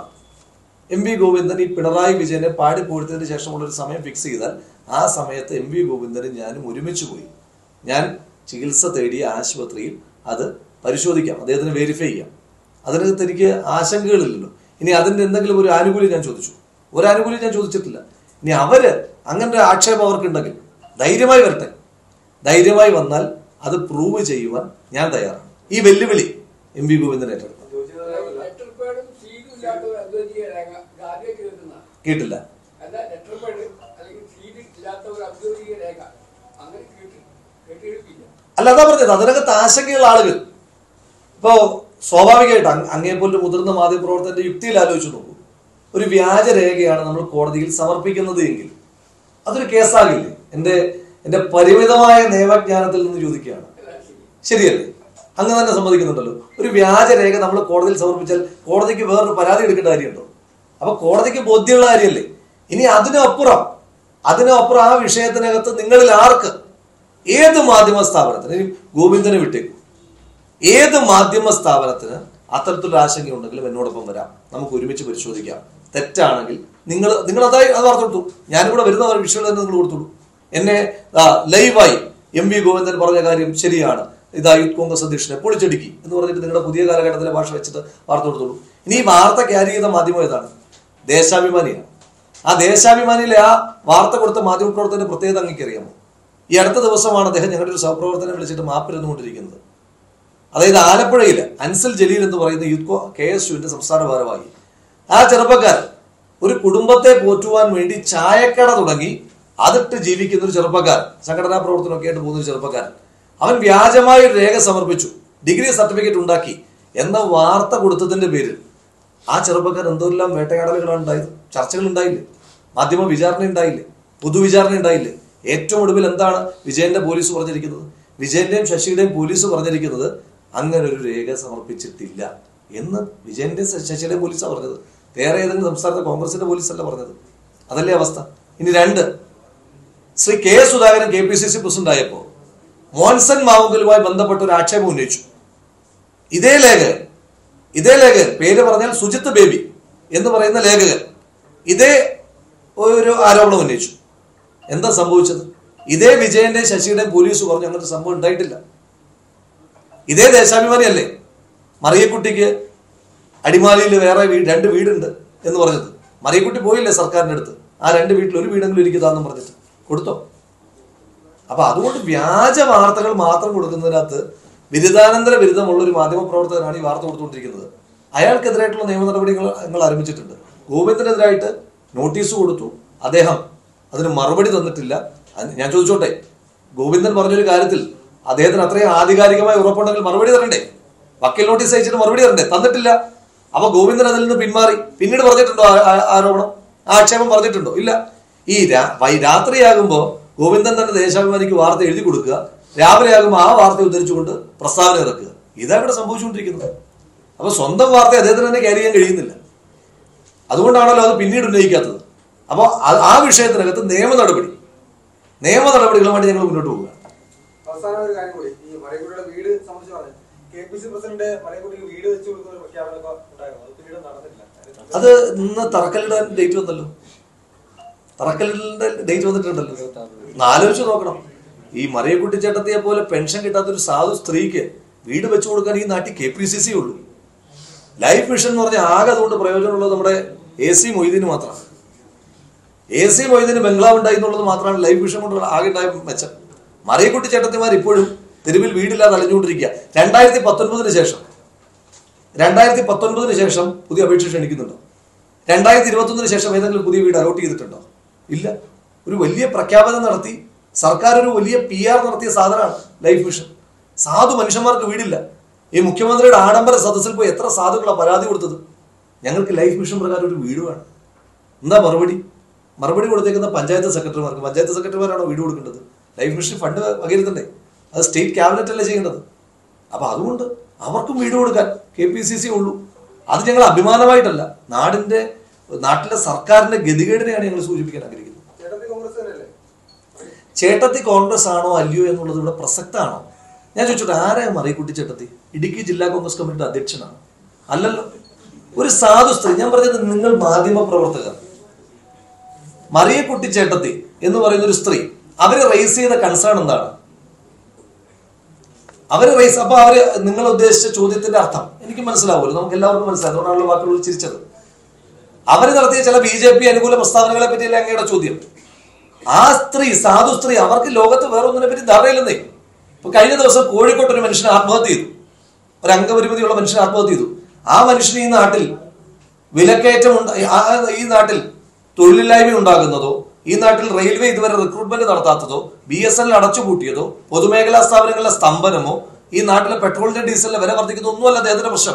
എം വി ഗോവിന്ദൻ ഈ പിണറായി വിജയനെ പാടി പൂഴ്ത്തിയതിനു ശേഷമുള്ള ഒരു സമയം ഫിക്സ് ചെയ്താൽ ആ സമയത്ത് എം വി ഗോവിന്ദനും ഞാനും ഒരുമിച്ച് പോയി ഞാൻ ചികിത്സ തേടിയ ആശുപത്രിയിൽ അത് പരിശോധിക്കാം അദ്ദേഹത്തിന് വെരിഫൈ ചെയ്യാം അതിനകത്ത് എനിക്ക് ആശങ്കകളില്ലല്ലോ ഇനി അതിന്റെ എന്തെങ്കിലും ഒരു ആനുകൂല്യം ഞാൻ ചോദിച്ചു ഒരു ആനുകൂല്യം ഞാൻ ചോദിച്ചിട്ടില്ല ഇനി അവര് അങ്ങനെ ഒരു ആക്ഷേപം അവർക്കുണ്ടെങ്കിൽ ധൈര്യമായി വരട്ടെ ധൈര്യമായി വന്നാൽ അത് പ്രൂവ് ചെയ്യുവാൻ ഞാൻ തയ്യാറാണ് ഈ വെല്ലുവിളി എം വി ഗോവിന്ദൻ ഏറ്റെടുക്കും ലെറ്റർ പേഡും സീലും ഇല്ലാത്ത ഒരു ഔദ്യോഗിക രേഖ ഇത് ആദ്യം കേൾക്കുന്നതാണ് കേട്ടില്ല അല്ല ലെറ്റർ പേഡ് അല്ലെങ്കിൽ സീൽ ഇല്ലാത്ത ഒരു ഔദ്യോഗിക രേഖ അങ്ങനെ കേട്ടി കേട്ടിട്ടില്ല അല്ല അതാ പറഞ്ഞത് അതിനകത്ത് ആശങ്കയുള്ള ആളുകൾ ഇപ്പോ സ്വാഭാവികമായിട്ട് അങ് അങ്ങേ പോലെ മുതിർന്ന മാധ്യമപ്രവർത്തകന്റെ യുക്തിയിൽ ആലോചിച്ച് നോക്കൂ ഒരു വ്യാജ രേഖയാണ് നമ്മൾ കോടതിയിൽ സമർപ്പിക്കുന്നത് എങ്കിൽ അതൊരു കേസാകില്ലേ എന്റെ എന്റെ പരിമിതമായ നിയമജ്ഞാനത്തിൽ നിന്ന് ചോദിക്കുകയാണ് ശരിയല്ലേ അങ്ങ് തന്നെ സമ്മതിക്കുന്നുണ്ടല്ലോ ഒരു വ്യാജ രേഖ നമ്മൾ കോടതിയിൽ സമർപ്പിച്ചാൽ കോടതിക്ക് വേറൊരു പരാതി എടുക്കേണ്ട കാര്യമുണ്ടോ അപ്പൊ കോടതിക്ക് ബോധ്യമുള്ള കാര്യമല്ലേ ഇനി അതിനപ്പുറം അതിനപ്പുറം ആ വിഷയത്തിനകത്ത് നിങ്ങളിൽ ആർക്ക് ഏത് മാധ്യമ സ്ഥാപനത്തിന് ഇനി ഗോവിന്ദനെ വിട്ടേക്കും ഏത് മാധ്യമ സ്ഥാപനത്തിന് അത്തരത്തിലുള്ള ആശങ്ക ഉണ്ടെങ്കിലും എന്നോടൊപ്പം വരാം നമുക്ക് ഒരുമിച്ച് പരിശോധിക്കാം തെറ്റാണെങ്കിൽ നിങ്ങൾ നിങ്ങൾ അതായി അത് വാർത്ത കൊടുത്തു ഞാനിവിടെ വരുന്ന ഒരു വിഷയം തന്നെ നിങ്ങൾ കൊടുത്തോളൂ എന്നെ ദാ ലൈവായി എം വി ഗോവിന്ദൻ പറഞ്ഞ കാര്യം ശരിയാണ് ഇതാ യൂത്ത് കോൺഗ്രസ് അധ്യക്ഷനെ പൊളിച്ചടുക്കി എന്ന് പറഞ്ഞിട്ട് നിങ്ങളുടെ പുതിയ കാലഘട്ടത്തിലെ ഭാഷ വെച്ചിട്ട് വാർത്ത കൊടുത്തോളൂ ഇനി ഈ വാർത്ത ക്യാരി ചെയ്ത മാധ്യമം ഏതാണ് ദേശാഭിമാനിയാണ് ആ ദേശാഭിമാനിയിലെ ആ വാർത്ത കൊടുത്ത മാധ്യമപ്രവർത്തകന്റെ പ്രത്യേകത അങ്ങേക്ക് അറിയാമോ ഈ അടുത്ത ദിവസമാണ് അദ്ദേഹം ഞങ്ങളുടെ ഒരു സഹപ്രവർത്തനെ വിളിച്ചിട്ട് മാപ്പിരുന്നുകൊണ്ടിരിക്കുന്നത് അതായത് ആലപ്പുഴയിൽ അൻസൽ ജലീൽ എന്ന് പറയുന്ന യൂത്ത് കോ- കെ എസ് യുവിന്റെ സംസ്ഥാന ഭാരവാഹി ആ ചെറുപ്പക്കാരൻ ഒരു കുടുംബത്തെ പോറ്റുവാൻ വേണ്ടി ചായക്കട തുടങ്ങി അതിട്ട് ജീവിക്കുന്ന ഒരു ചെറുപ്പക്കാരൻ സംഘടനാ പ്രവർത്തനമൊക്കെ ആയിട്ട് പോകുന്ന ഒരു ചെറുപ്പക്കാരൻ അവൻ വ്യാജമായ ഒരു രേഖ സമർപ്പിച്ചു ഡിഗ്രി സർട്ടിഫിക്കറ്റ് ഉണ്ടാക്കി എന്ന വാർത്ത കൊടുത്തതിന്റെ പേരിൽ ആ ചെറുപ്പക്കാർ എന്തെല്ലാം വേട്ടയാടലുകളാണ് ഉണ്ടായത് ചർച്ചകൾ ഉണ്ടായില്ലേ മാധ്യമ വിചാരണ ഉണ്ടായില്ലേ പൊതുവിചാരണ ഉണ്ടായില്ലേ ഏറ്റവും ഒടുവിൽ എന്താണ് വിജയന്റെ പോലീസ് പറഞ്ഞിരിക്കുന്നത് വിജയന്റെയും ശശിയുടെയും പോലീസ് പറഞ്ഞിരിക്കുന്നത് അങ്ങനെ ഒരു രേഖ സമർപ്പിച്ചിട്ടില്ല എന്ന് വിജയന്റെയും ശ- ശശിയുടെയും പോലീസാണ് പറഞ്ഞത് വേറെ ഏതെങ്കിലും സംസ്ഥാനത്തെ കോൺഗ്രസിന്റെ പോലീസല്ല പറഞ്ഞത് അതല്ലേ അവസ്ഥ ഇനി രണ്ട് Shri K Sudhakaran K P C C president ആയപ്പോ മോൻസൺ മാവുങ്കലുമായി ബന്ധപ്പെട്ട ഒരു ആക്ഷേപം ഉന്നയിച്ചു ഇതേ ലേഖകൻ ഇതേ ലേഖകൻ പേര് പറഞ്ഞാൽ സുജിത്ത് ബേബി എന്ന് പറയുന്ന ലേഖകൻ ഇതേ ഒരു ആരോപണം ഉന്നയിച്ചു എന്താ സംഭവിച്ചത് ഇതേ വിജയന്റെയും ശശിയുടെയും പോലീസ് പറഞ്ഞു അങ്ങനത്തെ സംഭവം ഉണ്ടായിട്ടില്ല ഇതേ ദേശാഭിമാനി അല്ലേ മറിയക്കുട്ടിക്ക് അടിമാലിയിൽ വേറെ വീട് രണ്ട് വീടുണ്ട് എന്ന് പറഞ്ഞത് മറിയക്കുട്ടി പോയില്ലേ സർക്കാരിന്റെ അടുത്ത് ആ രണ്ട് വീട്ടിൽ ഒരു വീടെങ്കിലും ഇരിക്കുന്നതാണെന്ന് പറഞ്ഞിട്ട് കൊടുത്തോ അപ്പൊ അതുകൊണ്ട് വ്യാജ വാർത്തകൾ മാത്രം കൊടുക്കുന്നതിനകത്ത് ബിരുദാനന്തര ബിരുദമുള്ള ഒരു മാധ്യമ പ്രവർത്തകനാണ് ഈ വാർത്ത കൊടുത്തുകൊണ്ടിരിക്കുന്നത് അയാൾക്കെതിരായിട്ടുള്ള നിയമ നടപടികൾ നിങ്ങൾ ആരംഭിച്ചിട്ടുണ്ട് ഗോവിന്ദനെതിരായിട്ട് നോട്ടീസ് കൊടുത്തു അദ്ദേഹം അതിന് മറുപടി തന്നിട്ടില്ല അത് ഞാൻ ചോദിച്ചോട്ടെ ഗോവിന്ദൻ പറഞ്ഞൊരു കാര്യത്തിൽ അദ്ദേഹത്തിന് അത്രയും ആധികാരികമായ ഉറപ്പുണ്ടെങ്കിൽ മറുപടി തരണ്ടേ വക്കീൽ നോട്ടീസ് അയച്ചിട്ട് മറുപടി തരണ്ടേ തന്നിട്ടില്ല അപ്പൊ ഗോവിന്ദൻ അതിൽ നിന്ന് പിന്മാറി പിന്നീട് പറഞ്ഞിട്ടുണ്ടോ ആ- ആ- ആരോപണം ആ ആക്ഷേപം പറഞ്ഞിട്ടുണ്ടോ ഇല്ല ഈ രാ- വൈ- രാത്രിയാകുമ്പോ ഗോവിന്ദൻ തന്നെ ദേശാഭിമാനിക്ക് വാർത്ത എഴുതി കൊടുക്കുക രാവിലെ ആകുമ്പോൾ ആ വാർത്ത ഉദ്ധരിച്ചുകൊണ്ട് പ്രസ്താവന ഇറക്കുക ഇതാ ഇവിടെ സംഭവിച്ചുകൊണ്ടിരിക്കുന്നത് അപ്പൊ സ്വന്തം വാർത്ത അദ്ദേഹത്തിന് തന്നെ ക്യാരി ചെയ്യാൻ കഴിയുന്നില്ല അതുകൊണ്ടാണല്ലോ അത് പിന്നീട് ഉന്നയിക്കാത്തത് അപ്പോൾ ആ വിഷയത്തിനകത്ത് നിയമ നടപടി നിയമ നടപടികളുമായിട്ട് ഞങ്ങൾ മുന്നോട്ട് പോകുക അവസാനം ഒരു കാര്യം കൂടി ഈ മലയക്കുട്ടിയുടെ വീട് സംബന്ധിച്ച് പറഞ്ഞു കെ പി സി പ്രസിഡന്റ് മലയക്കുട്ടിക്ക് വീട് വെച്ച് കൊടുക്കുന്ന ഒരു പ്രഖ്യാപനമൊക്കെ ഉണ്ടായിരുന്നു അത് പിന്നീട് നടന്നില്ല അത് ഇന്ന് തറക്കല്ലിടാൻ ഡേറ്റ് വന്നല്ലോ തറക്കല്ലിടലിന്റെ ഡേറ്റ് വന്നിട്ടുണ്ടല്ലോ ഒന്ന് ആലോചിച്ച് നോക്കണം ഈ മറിയക്കുട്ടി ചേട്ടത്തിയെ പോലെ പെൻഷൻ കിട്ടാത്ത ഒരു സാധു സ്ത്രീക്ക് വീട് വെച്ചു കൊടുക്കാൻ ഈ നാട്ടിൽ കെ പി സി സി ഉള്ളൂ ലൈഫ് മിഷൻ എന്ന് പറഞ്ഞാൽ ആകെ അതുകൊണ്ട് പ്രയോജനമുള്ളത് നമ്മുടെ എ സി മൊയ്തീന് മാത്രമാണ് എ സി മൊയ്തീന് ബംഗ്ലാവ് ഉണ്ടായി എന്നുള്ളത് മാത്രമാണ് ലൈഫ് മിഷൻ കൊണ്ട് ആകെ ഉണ്ടായ മെച്ചം മറിയക്കുട്ടി ചേട്ടത്തിമാർ ഇപ്പോഴും തെരുവിൽ വീടില്ലാതെ അലഞ്ഞുകൊണ്ടിരിക്കുക രണ്ടായിരത്തി പത്തൊൻപതിന് ശേഷം രണ്ടായിരത്തി പത്തൊൻപതിന് ശേഷം പുതിയ അപേക്ഷ ക്ഷണിക്കുന്നുണ്ടോ രണ്ടായിരത്തി ഇരുപത്തൊന്നിന് ശേഷം ഏതെങ്കിലും പുതിയ വീട് അലോട്ട് ചെയ്തിട്ടുണ്ടോ ഇല്ല ഒരു വലിയ പ്രഖ്യാപനം നടത്തി സർക്കാർ ഒരു വലിയ പി ആർ നടത്തിയ സാധനമാണ് ലൈഫ് മിഷൻ സാധു മനുഷ്യന്മാർക്ക് വീടില്ല ഈ മുഖ്യമന്ത്രിയുടെ ആഡംബര സദസ്സിൽ പോയി എത്ര സാധുക്കളാണ് പരാതി കൊടുത്തത് ഞങ്ങൾക്ക് ലൈഫ് മിഷൻ പ്രകാരം ഒരു വീട് വേണം എന്താ മറുപടി മറുപടി കൊടുത്തേക്കുന്ന പഞ്ചായത്ത് സെക്രട്ടറിമാർക്ക് പഞ്ചായത്ത് സെക്രട്ടറിമാരാണോ വീട് കൊടുക്കേണ്ടത് ലൈഫ് മിഷൻ ഫണ്ട് വകയിരുത്തണ്ടേ അത് സ്റ്റേറ്റ് ക്യാബിനറ്റ് അല്ലേ ചെയ്യേണ്ടത് അപ്പൊ അതുകൊണ്ട് അവർക്കും വീട് കൊടുക്കാൻ കെ പി സി സി ഉള്ളൂ അത് ഞങ്ങൾ അഭിമാനമായിട്ടല്ല നാടിന്റെ നാട്ടിലെ സർക്കാരിന്റെ ഗതികേടിനെയാണ് ഞങ്ങൾ സൂചിപ്പിക്കാൻ ആഗ്രഹിക്കുന്നത് ചേട്ടത്തി കോൺഗ്രസ് തന്നെയല്ലേ ചേട്ടത്തി കോൺഗ്രസ് ആണോ അല്ലയോ എന്നുള്ളത് ഇവിടെ പ്രസക്തമാണോ ഞാൻ ചോദിച്ചോട്ടെ ആരാ മറിയക്കുട്ടി ചേട്ടത്തി ഇടുക്കി ജില്ലാ കോൺഗ്രസ് കമ്മിറ്റിയുടെ അധ്യക്ഷനാണ് അല്ലല്ലോ ഒരു സാധു സ്ത്രീ ഞാൻ പറഞ്ഞത് നിങ്ങൾ മാധ്യമ പ്രവർത്തകർ മറിയക്കുട്ടി ചേട്ടത്തി എന്ന് പറയുന്ന ഒരു സ്ത്രീ അവര് റേസ് ചെയ്ത കൺസേൺ എന്താണ് അവര് റേസ് അപ്പൊ അവര് നിങ്ങൾ ഉദ്ദേശിച്ച ചോദ്യത്തിന്റെ അർത്ഥം എനിക്ക് മനസ്സിലാവുമല്ലോ നമുക്ക് എല്ലാവർക്കും മനസ്സിലായി അതുകൊണ്ടാണല്ലോ വാക്കുകൾ ചിരിച്ചത് അവര് നടത്തിയ ചില ബി ജെ പി അനുകൂല പ്രസ്താവനകളെ പറ്റിയല്ല അങ്ങയുടെ ചോദ്യം ആ സ്ത്രീ സാധു സ്ത്രീ അവർക്ക് ലോകത്ത് വേറെ ഒന്നിനെ പറ്റി ധാരണയില്ലെന്നേ ഇപ്പൊ കഴിഞ്ഞ ദിവസം കോഴിക്കോട്ട് ഒരു മനുഷ്യൻ ആത്മഹത്യ ചെയ്തു ഒരു അംഗപരിമിതിയുള്ള മനുഷ്യൻ ആത്മഹത്യ ചെയ്തു ആ മനുഷ്യന് ഈ നാട്ടിൽ വിലക്കയറ്റം ഉണ്ട് ആ- ഈ നാട്ടിൽ തൊഴിലില്ലായ്മ ഉണ്ടാകുന്നതോ ഈ നാട്ടിൽ റെയിൽവേ ഇതുവരെ റിക്രൂട്ട്മെന്റ് നടത്താത്തതോ ബി എസ് എൽ അടച്ചുപൂട്ടിയതോ പൊതുമേഖലാ സ്ഥാപനങ്ങളുടെ സ്തംഭനമോ ഈ നാട്ടിലെ പെട്രോളിന്റെ ഡീസലിന്റെ വില വർദ്ധിക്കുന്ന ഒന്നുമല്ല അദ്ദേഹത്തിന്റെ പ്രശ്നം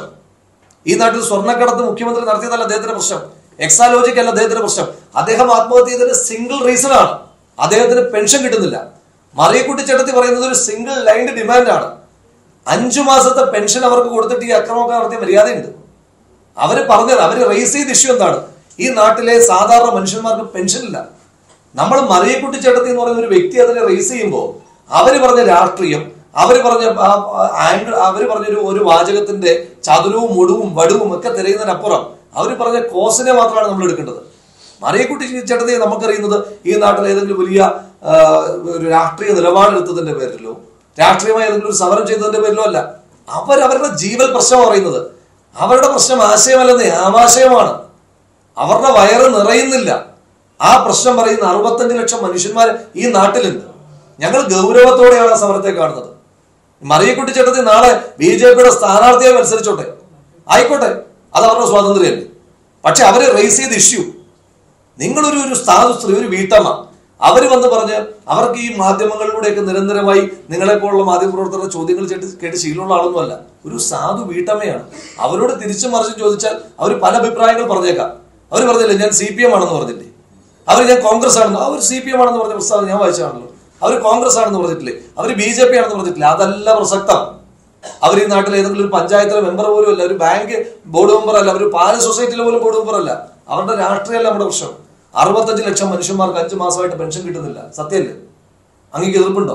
ഈ നാട്ടിൽ സ്വർണ്ണക്കടത്ത് മുഖ്യമന്ത്രി നടത്തിയതല്ല അദ്ദേഹത്തിന്റെ പ്രശ്നം എക്സാലോജിക് അല്ല അദ്ദേഹത്തിന്റെ പ്രശ്നം അദ്ദേഹം ആത്മഹത്യ ചെയ്തതിന് സിംഗിൾ റീസൺ ആണ് അദ്ദേഹത്തിന് പെൻഷൻ കിട്ടുന്നില്ല മറിയക്കുട്ടി ചേട്ടത്തി പറയുന്നത് ഒരു സിംഗിൾ ലൈൻഡ് ഡിമാൻഡ് ആണ് അഞ്ചു മാസത്തെ പെൻഷൻ അവർക്ക് കൊടുത്തിട്ട് ഈ അക്രമമൊക്കെ നടത്തിയ മര്യാദയുണ്ട് അവര് പറഞ്ഞത് അവര് റേസ് ചെയ്ത ഇഷ്യൂ എന്താണ് ഈ നാട്ടിലെ സാധാരണ മനുഷ്യന്മാർക്ക് പെൻഷൻ ഇല്ല നമ്മൾ മറിയക്കുട്ടി ചേട്ടത്തി എന്ന് പറയുന്ന ഒരു വ്യക്തി അതിനെ റേസ് ചെയ്യുമ്പോൾ അവര് പറഞ്ഞ രാഷ്ട്രീയം അവര് പറഞ്ഞ ആ- ആ- ആംഗിൾ അവര് പറഞ്ഞൊരു ഒരു വാചകത്തിന്റെ ചതുരവും ഒടുവും വടുവും ഒക്കെ തിരയുന്നതിനപ്പുറം അവര് പറഞ്ഞ കോസിനെ മാത്രമാണ് നമ്മൾ എടുക്കേണ്ടത് മറിയക്കുട്ടി ചേട്ടത്തെ നമുക്കറിയുന്നത് ഈ നാട്ടിൽ ഏതെങ്കിലും വലിയ ആ, ഒരു രാഷ്ട്രീയ നിലപാടെടുത്തതിന്റെ പേരിലോ രാഷ്ട്രീയമായി ഏതെങ്കിലും ഒരു സമരം ചെയ്തതിന്റെ പേരിലോ അല്ല അവർ അവരുടെ ജീവൽ പ്രശ്നം പറയുന്നത് അവരുടെ പ്രശ്നം ആശയമല്ലെന്നേ ആമാശയമാണ് അവരുടെ വയറ് നിറയുന്നില്ല ആ പ്രശ്നം പറയുന്ന അറുപത്തഞ്ച് ലക്ഷം മനുഷ്യന്മാർ ഈ നാട്ടിലുണ്ട് ഞങ്ങൾ ഗൗരവത്തോടെയാണ് ആ സമരത്തെ കാണുന്നത് മറിയക്കുട്ടി ചേട്ടത്തി നാളെ ബി ജെ പിയുടെ സ്ഥാനാർത്ഥിയായി മത്സരിച്ചോട്ടെ ആയിക്കോട്ടെ അത് അവരുടെ സ്വാതന്ത്ര്യമല്ലേ പക്ഷെ അവര് റേസ് ചെയ്ത ഇഷ്യൂ നിങ്ങളൊരു ഒരു സ്ഥാതു സ്ത്രീ ഒരു വീട്ടമ്മ അവര് വന്ന് പറഞ്ഞ് അവർക്ക് ഈ മാധ്യമങ്ങളിലൂടെയൊക്കെ നിരന്തരമായി നിങ്ങളെപ്പോലുള്ള മാധ്യമപ്രവർത്തകരുടെ ചോദ്യങ്ങൾ കേട്ട് കേട്ട് ശീലമുള്ള ആളൊന്നുമല്ല ഒരു സാധു വീട്ടമ്മയാണ് അവരോട് തിരിച്ചു മറിച്ച് ചോദിച്ചാൽ അവർ പല അഭിപ്രായങ്ങൾ പറഞ്ഞേക്കാം അവർ പറഞ്ഞില്ലേ ഞാൻ സി പി എം ആണെന്ന് പറഞ്ഞില്ലേ അവർ ഞാൻ കോൺഗ്രസ് ആണെന്ന് അവർ സി പി എം ആണെന്ന് പറഞ്ഞ പ്രസ്താവന ഞാൻ വായിച്ചാണല്ലോ അവർ കോൺഗ്രസ് ആണെന്ന് പറഞ്ഞിട്ടില്ലേ അവർ ബി ജെ പി ആണെന്ന് പറഞ്ഞിട്ടില്ലേ അതല്ല പ്രസക്തം അവർ ഈ നാട്ടിൽ ഏതെങ്കിലും ഒരു പഞ്ചായത്തിലെ മെമ്പർ പോലും അല്ല ഒരു ബാങ്ക് ബോർഡ് മെമ്പർ അല്ല ഒരു പാല സൊസൈറ്റിയിലെ പോലും ബോർഡ് മെമ്പർ അല്ല അവരുടെ രാഷ്ട്രീയമല്ല നമ്മുടെ പ്രശ്നം അറുപത്തഞ്ച് ലക്ഷം മനുഷ്യന്മാർക്ക് അഞ്ച് മാസമായിട്ട് പെൻഷൻ കിട്ടുന്നില്ല സത്യമല്ലേ അങ്ങേക്ക് എതിർപ്പുണ്ടോ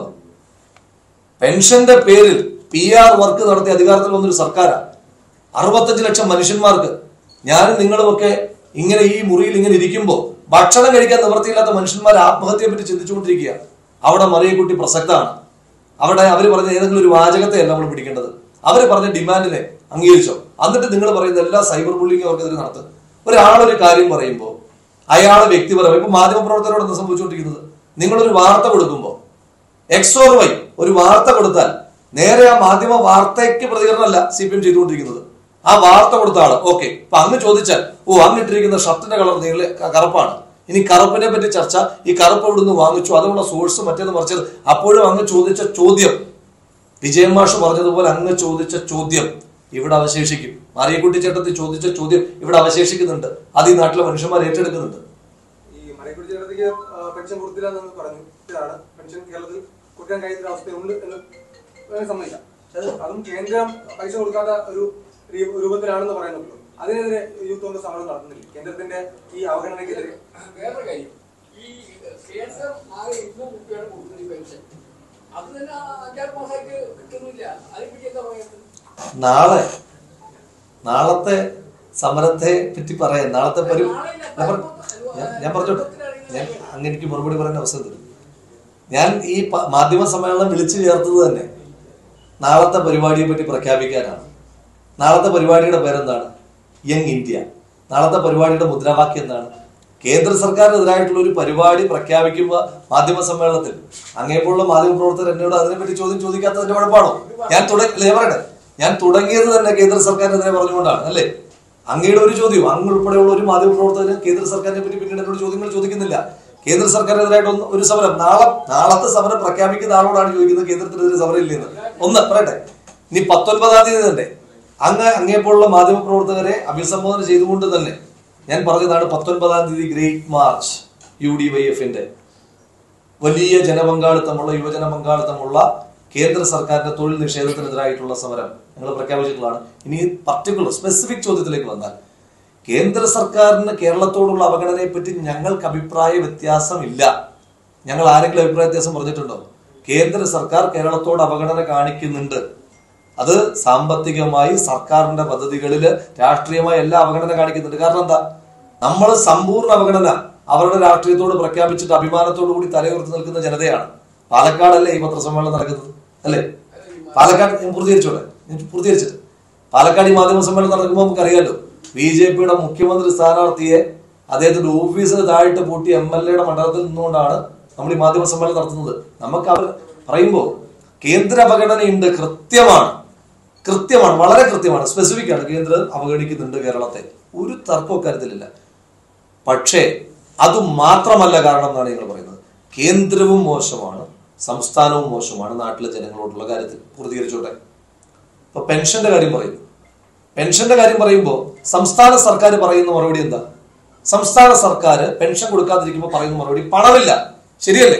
പെൻഷന്റെ പേരിൽ പി ആർ വർക്ക് നടത്തി അധികാരത്തിൽ വന്നൊരു സർക്കാരാണ് അറുപത്തഞ്ച് ലക്ഷം മനുഷ്യന്മാർക്ക് ഞാനും നിങ്ങളുമൊക്കെ ഇങ്ങനെ ഈ മുറിയിൽ ഇങ്ങനെ ഇരിക്കുമ്പോൾ ഭക്ഷണം കഴിക്കാൻ നിവൃത്തിയില്ലാത്ത മനുഷ്യന്മാർ ആത്മഹത്യയെ പറ്റി ചിന്തിച്ചുകൊണ്ടിരിക്കുക അവിടെ മറിയക്കുട്ടി പ്രസക്തമാണ് അവിടെ അവർ പറഞ്ഞ ഏതെങ്കിലും ഒരു വാചകത്തെയല്ല നമ്മൾ പിടിക്കേണ്ടത് അവർ പറഞ്ഞ ഡിമാൻഡിനെ അംഗീകരിച്ചോ എന്നിട്ട് നിങ്ങൾ പറയുന്ന എല്ലാ സൈബർ ബുള്ളിങ്ങും അവർക്കെതിരെ നടത്തും ഒരാളൊരു കാര്യം പറയുമ്പോൾ അയാൾ വ്യക്തിപരം ഇപ്പൊ മാധ്യമപ്രവർത്തകരോട് എന്താ സംഭവിച്ചുകൊണ്ടിരിക്കുന്നത് നിങ്ങളൊരു വാർത്ത കൊടുക്കുമ്പോൾ എക്സ് ഓർ വൈ ഒരു വാർത്ത കൊടുത്താൽ നേരെ ആ മാധ്യമ വാർത്തയ്ക്ക് പ്രതികരണമല്ല സി പി എം ചെയ്തുകൊണ്ടിരിക്കുന്നത് ആ വാർത്ത കൊടുത്ത ആള് ഓക്കെ അപ്പൊ അങ്ങ് ചോദിച്ചാൽ ഓ അങ്ങ് ഇട്ടിരിക്കുന്ന ഷർട്ടിന്റെ കളർ നീളെ ക- കറുപ്പാണ് ഇനി കറുപ്പിനെ പറ്റി ചർച്ച ഈ കറുപ്പ് ഇവിടുന്ന് വാങ്ങിച്ചു അതുള്ള സോഴ്സ് മറ്റേത് മറിച്ചത് അപ്പോഴും അങ്ങ് ചോദിച്ച ചോദ്യം വിജയൻ മാഷ് പറഞ്ഞതുപോലെ അങ്ങ് ചോദിച്ച ചോദ്യം ഇവിടെ അവശേഷിക്കും മാറിയക്കുട്ടി ചേട്ടത്തിൽ ചോദിച്ച ചോദ്യം ഇവിടെ അവശേഷിക്കുന്നുണ്ട് അത് ഈ നാട്ടിലെ മനുഷ്യന്മാർ ഏറ്റെടുക്കുന്നുണ്ട് ഈ മണിക്കുടി ചേട്ടത്തിക്ക് പെൻഷൻ കൊടുത്തില്ല എന്ന് പറഞ്ഞു ഇതാണ് പെൻഷൻ കേരളത്തിൽ കൊടുക്കാൻ കഴിയുന്ന ഒരു അവസ്ഥയുണ്ട് എന്ന് വേണമെങ്കിൽ സമ്മതിക്കാം പക്ഷെ അത് അതും കേന്ദ്രം പൈസ കൊടുക്കാത്ത ഒരു രീ- രൂപത്തിലാണെന്ന് പറയുന്നുള്ളൂ അതിനെതിരെ യൂത്ത് കോൺഗ്രസ് സമരം നടത്തുന്നില്ല കേന്ദ്രത്തിന്റെ ഈ അവഗണനയ്ക്കെതിരെ വേറൊരു കാര്യം ഈ കേന്ദ്രം ആകെ ഇരുന്നൂറ് രൂപയാണ് കൊടുക്കുന്നത് ഈ പെൻഷൻ അത് തന്നെ അഞ്ചാറ് മാസമായിട്ട് കിട്ടുന്നില്ല അതിനെപ്പറ്റി എന്താ പറയുന്നത് നാളെ നാളത്തെ സമരത്തെ പറ്റി പറയാം നാളത്തെ പരി ഞാൻ പറ- ഞാൻ- ഞാൻ പറഞ്ഞോട്ടെ ഞാൻ അങ്ങ് എനിക്ക് മറുപടി പറയാൻ അവസരം തരും ഞാൻ ഈ പ- മാധ്യമ സമ്മേളനം വിളിച്ചു ചേർത്തത് തന്നെ നാളത്തെ പരിപാടിയെ പറ്റി പ്രഖ്യാപിക്കാനാണ് നാളത്തെ പരിപാടിയുടെ പേരെന്താണ് യങ് ഇന്ത്യ നാളത്തെ പരിപാടിയുടെ മുദ്രാവാക്യം എന്താണ് കേന്ദ്ര സർക്കാരിനെതിരായിട്ടുള്ള ഒരു പരിപാടി പ്രഖ്യാപിക്കുമ്പോൾ മാധ്യമ സമ്മേളനത്തിൽ അങ്ങേപ്പോലുള്ള മാധ്യമ പ്രവർത്തകർ എന്നോട് അതിനെപ്പറ്റി ചോദ്യം ചോദിക്കാത്തതിന്റെ കുഴപ്പമാണോ ഞാൻ തുടങ്ങി അല്ലേ, ഞാൻ പറയട്ടെ ഞാൻ തുടങ്ങിയത് തന്നെ കേന്ദ്ര സർക്കാരിനെതിരെ പറഞ്ഞുകൊണ്ടാണ് അല്ലേ അങ്ങയുടെ ഒരു ചോദ്യം അങ്ങ് ഉൾപ്പെടെയുള്ള ഒരു മാധ്യമ പ്രവർത്തകന് കേന്ദ്ര സർക്കാരിനെ പറ്റി പിന്നീട് എന്നോട് ചോദ്യങ്ങൾ ചോദിക്കുന്നില്ല കേന്ദ്ര സർക്കാരിനെതിരായിട്ട് ഒന്ന് ഒരു സമരം നാളെ നാളത്തെ സമരം പ്രഖ്യാപിക്കുന്ന ആളോടാണ് ചോദിക്കുന്നത് കേന്ദ്രത്തിനെതിരെ സമരം ഇല്ലെന്ന് ഒന്ന് പറയട്ടെ ഇനി പത്തൊൻപതാം തീയതി തന്നെ അങ്ങ് അങ്ങേപ്പോലുള്ള മാധ്യമ പ്രവർത്തകരെ അഭിസംബോധന ചെയ്തുകൊണ്ട് തന്നെ ഞാൻ പറഞ്ഞതാണ് പത്തൊൻപതാം തീയതി great march U D Y എഫിന്റെ വലിയ ജനപങ്കാളിത്തമുള്ള യുവജന പങ്കാളിത്തമുള്ള കേന്ദ്ര സർക്കാരിന്റെ തൊഴിൽ നിഷേധത്തിനെതിരായിട്ടുള്ള സമരം ഞങ്ങൾ പ്രഖ്യാപിച്ചിട്ടുള്ളതാണ് ഇനി പർട്ടിക്കുലർ സ്പെസിഫിക് ചോദ്യത്തിലേക്ക് വന്നാൽ കേന്ദ്ര സർക്കാരിന് കേരളത്തോടുള്ള അവഗണനയെ പറ്റി ഞങ്ങൾക്ക് അഭിപ്രായ വ്യത്യാസമില്ല ഞങ്ങൾ ആരെങ്കിലും അഭിപ്രായ വ്യത്യാസം പറഞ്ഞിട്ടുണ്ടോ കേന്ദ്ര സർക്കാർ കേരളത്തോട് അവഗണന കാണിക്കുന്നുണ്ട് അത് സാമ്പത്തികമായി സർക്കാരിന്റെ പദ്ധതികളിൽ രാഷ്ട്രീയമായി എല്ലാ അവഗണന കാണിക്കുന്നുണ്ട് കാരണം എന്താ നമ്മൾ സമ്പൂർണ്ണ അവഗണന അവരുടെ രാഷ്ട്രീയത്തോട് പ്രഖ്യാപിച്ചിട്ട് അഭിമാനത്തോടു കൂടി തലയുയർത്തി നിൽക്കുന്ന ജനതയാണ് പാലക്കാടല്ലേ ഈ പത്രസമ്മേളനം നടക്കുന്നത് അല്ലേ പാലക്കാട് ഞാൻ പൂർത്തീകരിച്ചോട്ടെ ഞാൻ പൂർത്തീകരിച്ചിട്ട് പാലക്കാട് ഈ മാധ്യമ സമ്മേളനം നടക്കുമ്പോൾ നമുക്കറിയാലോ ബി ജെ പിയുടെ മുഖ്യമന്ത്രി സ്ഥാനാർത്ഥിയെ അദ്ദേഹത്തിന്റെ ഓഫീസിന് താഴിട്ട് പൂട്ടി എം എൽ എയുടെ മണ്ഡലത്തിൽ നിന്നുകൊണ്ടാണ് നമ്മൾ ഈ മാധ്യമ സമ്മേളനം നടത്തുന്നത് നമുക്ക് അവർ പറയുമ്പോൾ കേന്ദ്ര അവഗണനയുണ്ട് കൃത്യമാണ് കൃത്യമാണ് വളരെ കൃത്യമാണ് സ്പെസിഫിക് ആണ് കേന്ദ്രം അവഗണിക്കുന്നുണ്ട് കേരളത്തെ ഒരു തർക്കവും കാര്യത്തിലില്ല പക്ഷേ അത് മാത്രമല്ല കാരണം എന്നാണ് ഞങ്ങൾ പറയുന്നത് കേന്ദ്രവും മോശമാണ് സംസ്ഥാനവും മോശമാണ് നാട്ടിലെ ജനങ്ങളോടുള്ള കാര്യത്തിൽ പൂർത്തീകരിച്ചോട്ടെ ഇപ്പൊ പെൻഷന്റെ കാര്യം പറയുന്നു പെൻഷന്റെ കാര്യം പറയുമ്പോൾ സംസ്ഥാന സർക്കാർ പറയുന്ന മറുപടി എന്താ സംസ്ഥാന സർക്കാർ പെൻഷൻ കൊടുക്കാതിരിക്കുമ്പോൾ പറയുന്ന മറുപടി പണമില്ല ശരിയല്ലേ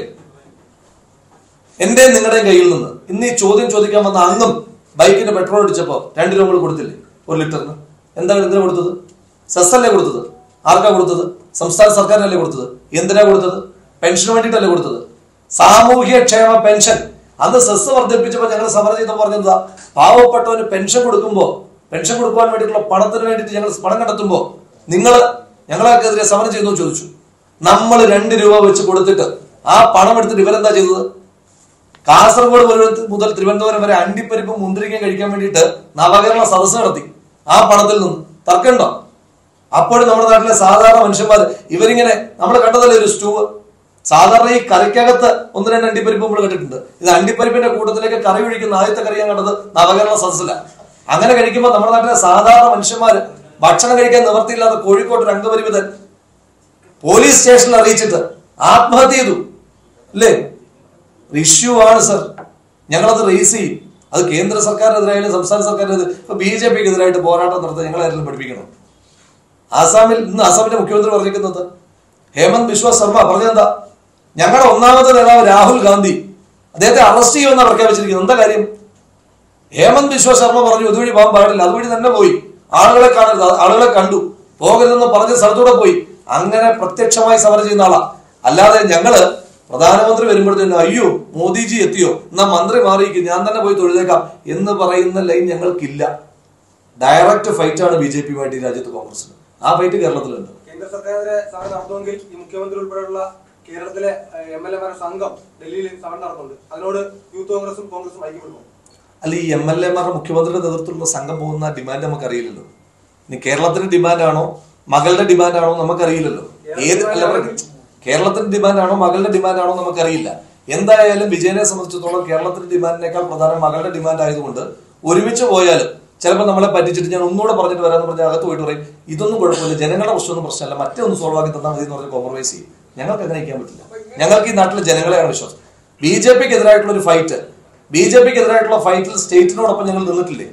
എന്റെ നിങ്ങളുടെയും കയ്യിൽ നിന്ന് ഇന്ന് ഈ ചോദ്യം ചോദിക്കാൻ വന്ന അങ്ങും ബൈക്കിന്റെ പെട്രോൾ അടിച്ചപ്പോ രണ്ട് രൂപ കൂടി കൊടുത്തില്ലേ ഒരു ലിറ്ററിന് എന്താണ് എന്തിനാ കൊടുത്തത് സെസ് അല്ലേ കൊടുത്തത് ആർക്കാ കൊടുത്തത് സംസ്ഥാന സർക്കാരിനല്ലേ കൊടുത്തത് എന്തിനാ കൊടുത്തത് പെൻഷന് വേണ്ടിയിട്ടല്ലേ കൊടുത്തത് സാമൂഹ്യ ക്ഷേമ പെൻഷൻ അന്ന് സെസ് വർദ്ധിപ്പിച്ചപ്പോൾ ഞങ്ങൾ സമരം ചെയ്ത പറഞ്ഞതാ പാവപ്പെട്ടവന് പെൻഷൻ കൊടുക്കുമ്പോ പെൻഷൻ കൊടുക്കുവാൻ വേണ്ടിയിട്ടുള്ള പണത്തിന് വേണ്ടിയിട്ട് ഞങ്ങൾ പണം കണ്ടെത്തുമ്പോ നിങ്ങൾ ഞങ്ങളെതിരെ സമരം ചെയ്യുന്നു എന്ന് ചോദിച്ചു നമ്മൾ രണ്ട് രൂപ വെച്ച് കൊടുത്തിട്ട് ആ പണം എടുത്തിട്ട് ഇവരെന്താ ചെയ്തത് കാസർഗോഡ് മുതൽ മുതൽ തിരുവനന്തപുരം വരെ അണ്ടിപ്പരിപ്പും മുന്തിരിക്കയും കഴിക്കാൻ വേണ്ടിയിട്ട് നവകേരള സദസ്സ് നടത്തി ആ പണത്തിൽ നിന്ന് തർക്കമുണ്ടോ അപ്പോഴും നമ്മുടെ നാട്ടിലെ സാധാരണ മനുഷ്യന്മാർ ഇവരിങ്ങനെ നമ്മൾ കണ്ടതല്ലേ ഒരു സ്റ്റൂവ് സാധാരണ ഈ കറിക്കകത്ത് ഒന്ന് രണ്ട് അണ്ടിപ്പരിപ്പ് നമ്മൾ കണ്ടിട്ടുണ്ട് ഇത് അണ്ടിപ്പരിപ്പിന്റെ കൂട്ടത്തിലേക്ക് കറി ഒഴിക്കുന്ന ആദ്യത്തെ കറി ഞാൻ കണ്ടത് നവകേരള സദസ്സില അങ്ങനെ കഴിക്കുമ്പോൾ നമ്മുടെ നാട്ടിലെ സാധാരണ മനുഷ്യന്മാർ ഭക്ഷണം കഴിക്കാൻ നിവർത്തിയില്ലാത്ത കോഴിക്കോട്ട് ഒരു അംഗപരിമിതൻ പോലീസ് സ്റ്റേഷനിൽ അറിയിച്ചിട്ട് ആത്മഹത്യ ചെയ്തു അല്ലേ ഇഷ്യൂ ആണ് സർ ഞങ്ങളത് റേസ് ചെയ്യും അത് കേന്ദ്ര സർക്കാരിനെതിരായാലും സംസ്ഥാന സർക്കാരിനെതിരെ ഇപ്പൊ ബി ജെ പിക്ക് എതിരായിട്ട് പോരാട്ടം നടത്താൻ ഞങ്ങളായിരുന്നു പഠിപ്പിക്കണം ആസാമിൽ ഇന്ന് ആസാമിന്റെ മുഖ്യമന്ത്രി പറഞ്ഞിരിക്കുന്നത് ഹേമന്ത് ബിശ്വ ശർമ്മ പറഞ്ഞെന്താ ഞങ്ങളുടെ ഒന്നാമത്തെ നേതാവ് രാഹുൽ ഗാന്ധി അദ്ദേഹത്തെ അറസ്റ്റ് ചെയ്യുമെന്നാണ് പ്രഖ്യാപിച്ചിരിക്കുന്നത് എന്താ കാര്യം ഹേമന്ത് ബിശ്വ ശർമ്മ പറഞ്ഞു ഇതുവഴി പോകാൻ പാടില്ല അതുവഴി തന്നെ പോയി ആളുകളെ കാണരുത് ആളുകളെ കണ്ടു പോകരുതെന്ന് പറഞ്ഞ സ്ഥലത്തൂടെ പോയി അങ്ങനെ പ്രത്യക്ഷമായി സമരം ചെയ്യുന്ന ആളാ അല്ലാതെ ഞങ്ങള് പ്രധാനമന്ത്രി വരുമ്പോഴത്തേനും അയ്യോ മോദിജി എത്തിയോ എന്നാ മന്ത്രി മാറിയിരിക്കും ഞാൻ തന്നെ പോയി തൊഴുതേക്കാം എന്ന് പറയുന്ന ലൈൻ ഞങ്ങൾക്കില്ല ഡയറക്റ്റ് ഫൈറ്റ് ആണ് ബി ജെ പിയുമായിട്ട് ഈ രാജ്യത്ത് കോൺഗ്രസിന് ആ ഫൈറ്റ് കേരളത്തിലുണ്ട് കേന്ദ്ര സർക്കാരിനെതിരെ സമരം നടത്തുമെങ്കിൽ ഈ മുഖ്യമന്ത്രി ഉൾപ്പെടെയുള്ള കേരളത്തിലെ എം എൽ എമാരുടെ സംഘം ഡൽഹിയിൽ സമരം നടത്തുന്നുണ്ട് അതിനോട് യൂത്ത് കോൺഗ്രസും കോൺഗ്രസും ഐക്യപ്പെടുന്നു അല്ല ഈ എം എൽ എമാരുടെ മുഖ്യമന്ത്രിയുടെ നേതൃത്വത്തിലുള്ള സംഘം പോകുന്ന ഡിമാൻഡ് നമുക്കറിയില്ലല്ലോ ഇനി കേരളത്തിന്റെ ഡിമാൻഡാണോ മകളുടെ ഡിമാൻഡാണോ നമുക്കറിയില്ലല്ലോ ഏത് അല്ല കേരളത്തിന്റെ ഡിമാൻഡാണോ മകളുടെ ഡിമാൻഡാണോ നമുക്കറിയില്ല എന്തായാലും വിജയനെ സംബന്ധിച്ചിടത്തോളം കേരളത്തിന്റെ ഡിമാൻഡിനേക്കാൾ പ്രധാനം മകളുടെ ഡിമാൻഡ് ആയതുകൊണ്ട് ഒരുമിച്ച് പോയാലും ചിലപ്പോൾ നമ്മളെ പറ്റിച്ചിട്ട് ഞാൻ ഒന്നുകൂടെ പറഞ്ഞിട്ട് വരാന്ന് പറഞ്ഞാൽ അകത്ത് പോയിട്ട് പറയും ഇതൊന്നും കുഴപ്പമില്ല ജനങ്ങളുടെ പ്രശ്നമൊന്നും പ്രശ്നമല്ല മറ്റേ ഒന്ന് സോൾവ് ആക്കി തന്നാൽ മതി എന്ന് പറഞ്ഞ് കോംപ്രമൈസ് ചെയ്യും ഞങ്ങൾക്ക് അങ്ങനെ ഇരിക്കാൻ പറ്റില്ല ഞങ്ങൾക്ക് ഈ നാട്ടിലെ ജനങ്ങളെയാണ് വിശ്വാസം ബി ജെ പിക്ക് എതിരായിട്ടുള്ള ഒരു ഫൈറ്റ് ബി ജെ പിക്ക് എതിരായിട്ടുള്ള ഫൈറ്റിൽ സ്റ്റേറ്റിനോടൊപ്പം ഞങ്ങൾ നിന്നിട്ടില്ലേ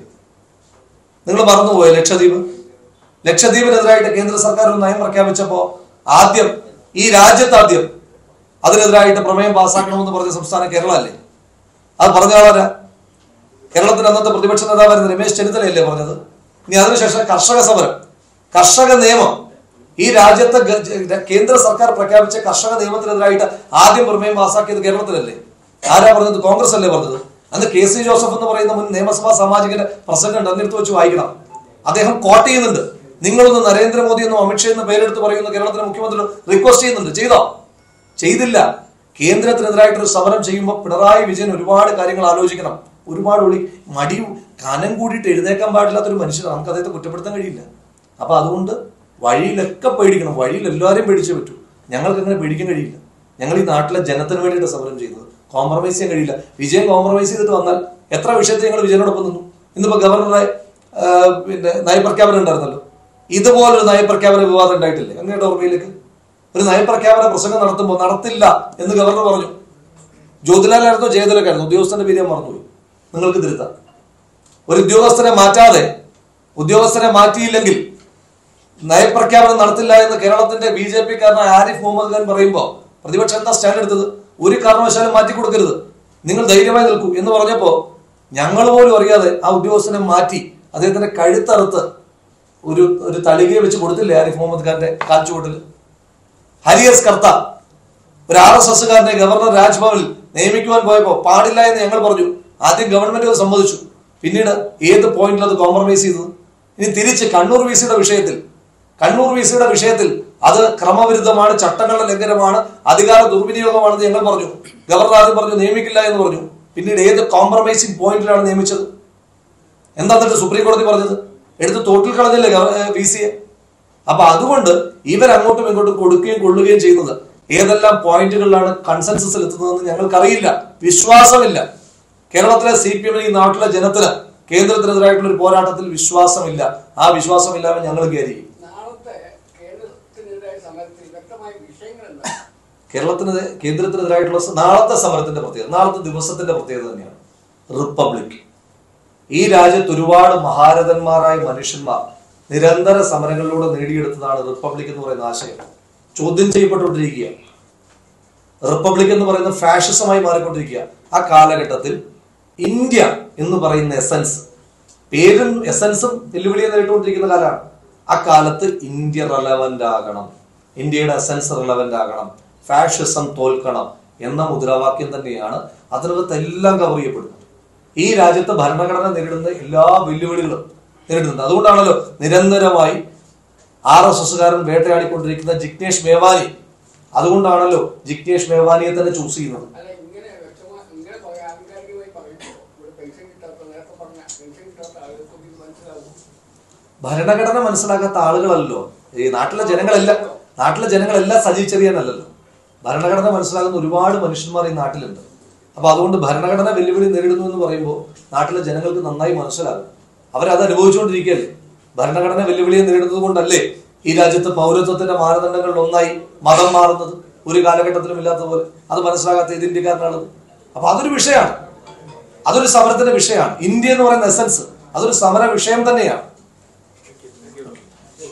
നിങ്ങൾ മറന്നുപോയോ ലക്ഷദ്വീപ് ലക്ഷദ്വീപിനെതിരായിട്ട് കേന്ദ്ര സർക്കാർ ഒരു നയം പ്രഖ്യാപിച്ചപ്പോ ആദ്യം ഈ രാജ്യത്ത് ആദ്യം അതിനെതിരായിട്ട് പ്രമേയം പാസ്സാക്കണമെന്ന് പറഞ്ഞ സംസ്ഥാനം കേരള അല്ലേ അത് പറഞ്ഞ ആളാരാ കേരളത്തിന്റെ അന്നത്തെ പ്രതിപക്ഷ നേതാവായിരുന്ന രമേശ് ചെന്നിത്തലയല്ലേ പറഞ്ഞത് ഇനി അതിനുശേഷം കർഷക സമരം കർഷക നിയമം ഈ രാജ്യത്തെ ഗ- ജ- കേന്ദ്ര സർക്കാർ പ്രഖ്യാപിച്ച കർഷക നിയമത്തിനെതിരായിട്ട് ആദ്യം പ്രമേയം പാസ്സാക്കിയത് കേരളത്തിലല്ലേ ആരാ പറഞ്ഞത് കോൺഗ്രസ് അല്ലേ പറഞ്ഞത് അന്ന് കെ സി ജോസഫ് എന്ന് പറയുന്ന മുൻ നിയമസഭാ സാമാജികന്റെ പ്രസംഗം ഉണ്ട് അന്നെടുത്ത് വെച്ച് വായിക്കണം അദ്ദേഹം കോട്ട് ചെയ്യുന്നുണ്ട് നിങ്ങളൊന്ന് നരേന്ദ്രമോദി എന്നും അമിത്ഷാ എന്ന പേരെടുത്ത് പറയുന്ന കേരളത്തിലെ മുഖ്യമന്ത്രി റിക്വസ്റ്റ് ചെയ്യുന്നുണ്ട് ചെയ്തോ ചെയ്തില്ല കേന്ദ്രത്തിനെതിരായിട്ട് ഒരു സമരം ചെയ്യുമ്പോൾ പിണറായി വിജയൻ ഒരുപാട് കാര്യങ്ങൾ ആലോചിക്കണം ഒരുപാട് ഒളി മടി കനം കൂടിയിട്ട് എഴുന്നേക്കാൻ പാടില്ലാത്ത ഒരു മനുഷ്യനാണ് നമുക്ക് അദ്ദേഹത്തെ കുറ്റപ്പെടുത്താൻ കഴിയില്ല അപ്പൊ അതുകൊണ്ട് വഴിയിലൊക്കെ പേടിക്കണം വഴിയിൽ എല്ലാവരെയും പേടിച്ചേ പറ്റൂ ഞങ്ങൾക്ക് അങ്ങനെ പേടിക്കാൻ കഴിയില്ല ഞങ്ങൾ ഈ നാട്ടിലെ ജനത്തിന് വേണ്ടിയിട്ട് സമരം ചെയ്യുന്നത് കോംപ്രമൈസ് ചെയ്യാൻ കഴിയില്ല വിജയൻ കോംപ്രമൈസ് ചെയ്തിട്ട് വന്നാൽ എത്ര വിഷയത്തിൽ ഞങ്ങൾ വിജയനോടൊപ്പം നിന്നു ഇന്നിപ്പോ ഗവർണറെ ആ, പിന്നെ നയപ്രഖ്യാപനം ഉണ്ടായിരുന്നല്ലോ ഇതുപോലൊരു നയപ്രഖ്യാപന വിവാദം ഉണ്ടായിട്ടില്ലേ അങ്ങയുടെ ഓർമ്മയിലേക്ക് ഒരു നയപ്രഖ്യാപന പ്രസംഗം നടത്തുമ്പോൾ നടത്തില്ല എന്ന് ഗവർണർ പറഞ്ഞു ജ്യോതിലാലായിരുന്നോ ജയതിലക്കായിരുന്നു ഉദ്യോഗസ്ഥന്റെ പേര് ഞാൻ മറന്നുപോയി നിങ്ങൾക്ക് തിരുത്താം ഒരു ഉദ്യോഗസ്ഥനെ മാറ്റാതെ ഉദ്യോഗസ്ഥനെ മാറ്റിയില്ലെങ്കിൽ നയപ്രഖ്യാപനം നടത്തില്ല എന്ന് കേരളത്തിന്റെ ബി ജെ പി കാരനായ ആരിഫ് മുഹമ്മദ് ഖാൻ പറയുമ്പോൾ പ്രതിപക്ഷം എന്താ സ്റ്റാൻഡ് എടുത്തത് ഒരു കാരണവശാലും മാറ്റി കൊടുക്കരുത് നിങ്ങൾ ധൈര്യമായി നിൽക്കൂ എന്ന് പറഞ്ഞപ്പോ ഞങ്ങൾ പോലും അറിയാതെ ആ ഉദ്യോഗസ്ഥനെ മാറ്റി അദ്ദേഹത്തിന്റെ കഴുത്തറുത്ത് ഒരു ഒരു തളികയെ വെച്ച് കൊടുത്തില്ലേ ആരിഫ് മുഹമ്മദ് ഖാന്റെ കാൽച്ചുവട്ടിൽ ഹരിയസ് കർത്ത ഒരു ആർ എസ് എസ്സുകാരനെ ഗവർണർ രാജ്ഭവനിൽ നിയമിക്കുവാൻ പോയപ്പോ പാടില്ല എന്ന് ഞങ്ങൾ പറഞ്ഞു ആദ്യം ഗവൺമെന്റ് അത് സമ്മതിച്ചു പിന്നീട് ഏത് പോയിന്റിൽ അത് കോംപ്രമൈസ് ചെയ്തത് ഇനി തിരിച്ച് കണ്ണൂർ വി സിയുടെ വിഷയത്തിൽ കണ്ണൂർ വി സിയുടെ വിഷയത്തിൽ അത് ക്രമവിരുദ്ധമാണ് ചട്ടങ്ങളുടെ ലംഘനമാണ് അധികാര ദുർവിനിയോഗമാണെന്ന് ഞങ്ങൾ പറഞ്ഞു ഗവർണർ ആദ്യം പറഞ്ഞു നിയമിക്കില്ല എന്ന് പറഞ്ഞു പിന്നീട് ഏത് കോംപ്രമൈസിംഗ് പോയിന്റിലാണ് നിയമിച്ചത് എന്താ എന്നിട്ട് സുപ്രീം കോടതി പറഞ്ഞത് എടുത്ത് തോട്ടിൽ കളഞ്ഞില്ലേ വി സിയെ അപ്പൊ അതുകൊണ്ട് ഇവർ അങ്ങോട്ടും ഇങ്ങോട്ടും കൊടുക്കുകയും കൊള്ളുകയും ചെയ്യുന്നത് ഏതെല്ലാം പോയിന്റുകളിലാണ് കൺസെൻസസിൽ എത്തുന്നതെന്ന് ഞങ്ങൾക്കറിയില്ല വിശ്വാസമില്ല കേരളത്തിലെ സി പി എമ്മിന് ഈ നാട്ടിലെ ജനത്തിന് കേന്ദ്രത്തിനെതിരായിട്ടുള്ള ഒരു പോരാട്ടത്തിൽ വിശ്വാസമില്ല ആ വിശ്വാസമില്ലാതെ ഞങ്ങൾ കയറിയിരിക്കും നാളത്തെ കേന്ദ്രത്തിനെതിരായ സമരത്തിൽ വ്യക്തമായ വിഷയങ്ങൾ എന്താ കേരളത്തിന് കേന്ദ്രത്തിനെതിരായിട്ടുള്ള സ- നാളത്തെ സമരത്തിന്റെ പ്രത്യേകത നാളത്തെ ദിവസത്തിന്റെ പ്രത്യേകത തന്നെയാണ് റിപ്പബ്ലിക് ഈ രാജ്യത്ത് ഒരുപാട് മഹാരഥന്മാരായ മനുഷ്യന്മാർ നിരന്തര സമരങ്ങളിലൂടെ നേടിയെടുത്തതാണ് റിപ്പബ്ലിക് എന്ന് പറയുന്ന ആശയം ചോദ്യം ചെയ്യപ്പെട്ടുകൊണ്ടിരിക്കുക റിപ്പബ്ലിക് എന്ന് പറയുന്ന ഫാഷിസമായി മാറിക്കൊണ്ടിരിക്കുക ആ കാലഘട്ടത്തിൽ ഇന്ത്യ എന്ന് പറയുന്ന എസൻസ് പേരും എസൻസും വെല്ലുവിളിയെ നേരിട്ടുകൊണ്ടിരിക്കുന്ന കാലമാണ് ആ കാലത്ത് ഇന്ത്യ റെലവന്റ് ആകണം ഇന്ത്യയുടെ എസൻസ് റെലവന്റ് ആകണം ഫാഷിസം തോൽക്കണം എന്ന മുദ്രാവാക്യം തന്നെയാണ് അതിനകത്ത് എല്ലാം കവർ ചെയ്യപ്പെടുന്നത് ഈ രാജ്യത്ത് ഭരണഘടന നേരിടുന്ന എല്ലാ വെല്ലുവിളികളും നേരിടുന്നുണ്ട് അതുകൊണ്ടാണല്ലോ നിരന്തരമായി ആർ എസ് എസ്സുകാരൻ വേട്ടയാടിക്കൊണ്ടിരിക്കുന്ന ജിഗ്നേഷ് മേവാനി അതുകൊണ്ടാണല്ലോ ജിഗ്നേഷ് മേവാനിയെ തന്നെ ചൂസ് ചെയ്യുന്നത് അല്ല ഇങ്ങനെ വ്യക്തമായി ഇങ്ങനെ പറയാൻ ആധികാരികമായി പറയുമ്പോൾ ഇവിടെ പെൻഷൻ കിട്ടാത്ത നേരത്തെ പറഞ്ഞ പെൻഷൻ കിട്ടാത്ത ആളുകൾക്ക് ഇത് മനസ്സിലാവും ഭരണഘടന മനസ്സിലാക്കാത്ത ആളുകളല്ലോ ഈ നാട്ടിലെ ജനങ്ങളെല്ലാം നാട്ടിലെ ജനങ്ങളെല്ലാം സജീവ് ചെറിയാനല്ലല്ലോ ഭരണഘടന മനസ്സിലാകുന്ന ഒരുപാട് മനുഷ്യന്മാർ ഈ നാട്ടിലുണ്ട് അപ്പൊ അതുകൊണ്ട് ഭരണഘടന വെല്ലുവിളി നേരിടുന്നു എന്ന് പറയുമ്പോൾ നാട്ടിലെ ജനങ്ങൾക്ക് നന്നായി മനസ്സിലാകും അവരത് അനുഭവിച്ചുകൊണ്ടിരിക്കുകയല്ലേ ഭരണഘടന വെല്ലുവിളിയെ നേരിടുന്നത് കൊണ്ടല്ലേ ഈ രാജ്യത്ത് പൗരത്വത്തിന്റെ മാനദണ്ഡങ്ങളിൽ ഒന്നായി മതം മാറുന്നത് ഒരു കാലഘട്ടത്തിലും ഇല്ലാത്ത പോലെ അത് മനസ്സിലാകാത്ത ഏത് ഇന്ത്യക്കാരനാണത് അപ്പൊ അതൊരു വിഷയമാണ് അതൊരു സമരത്തിന്റെ വിഷയമാണ് ഇന്ത്യ എന്ന് പറയുന്ന എസൻസ് അതൊരു സമര വിഷയം തന്നെയാണ്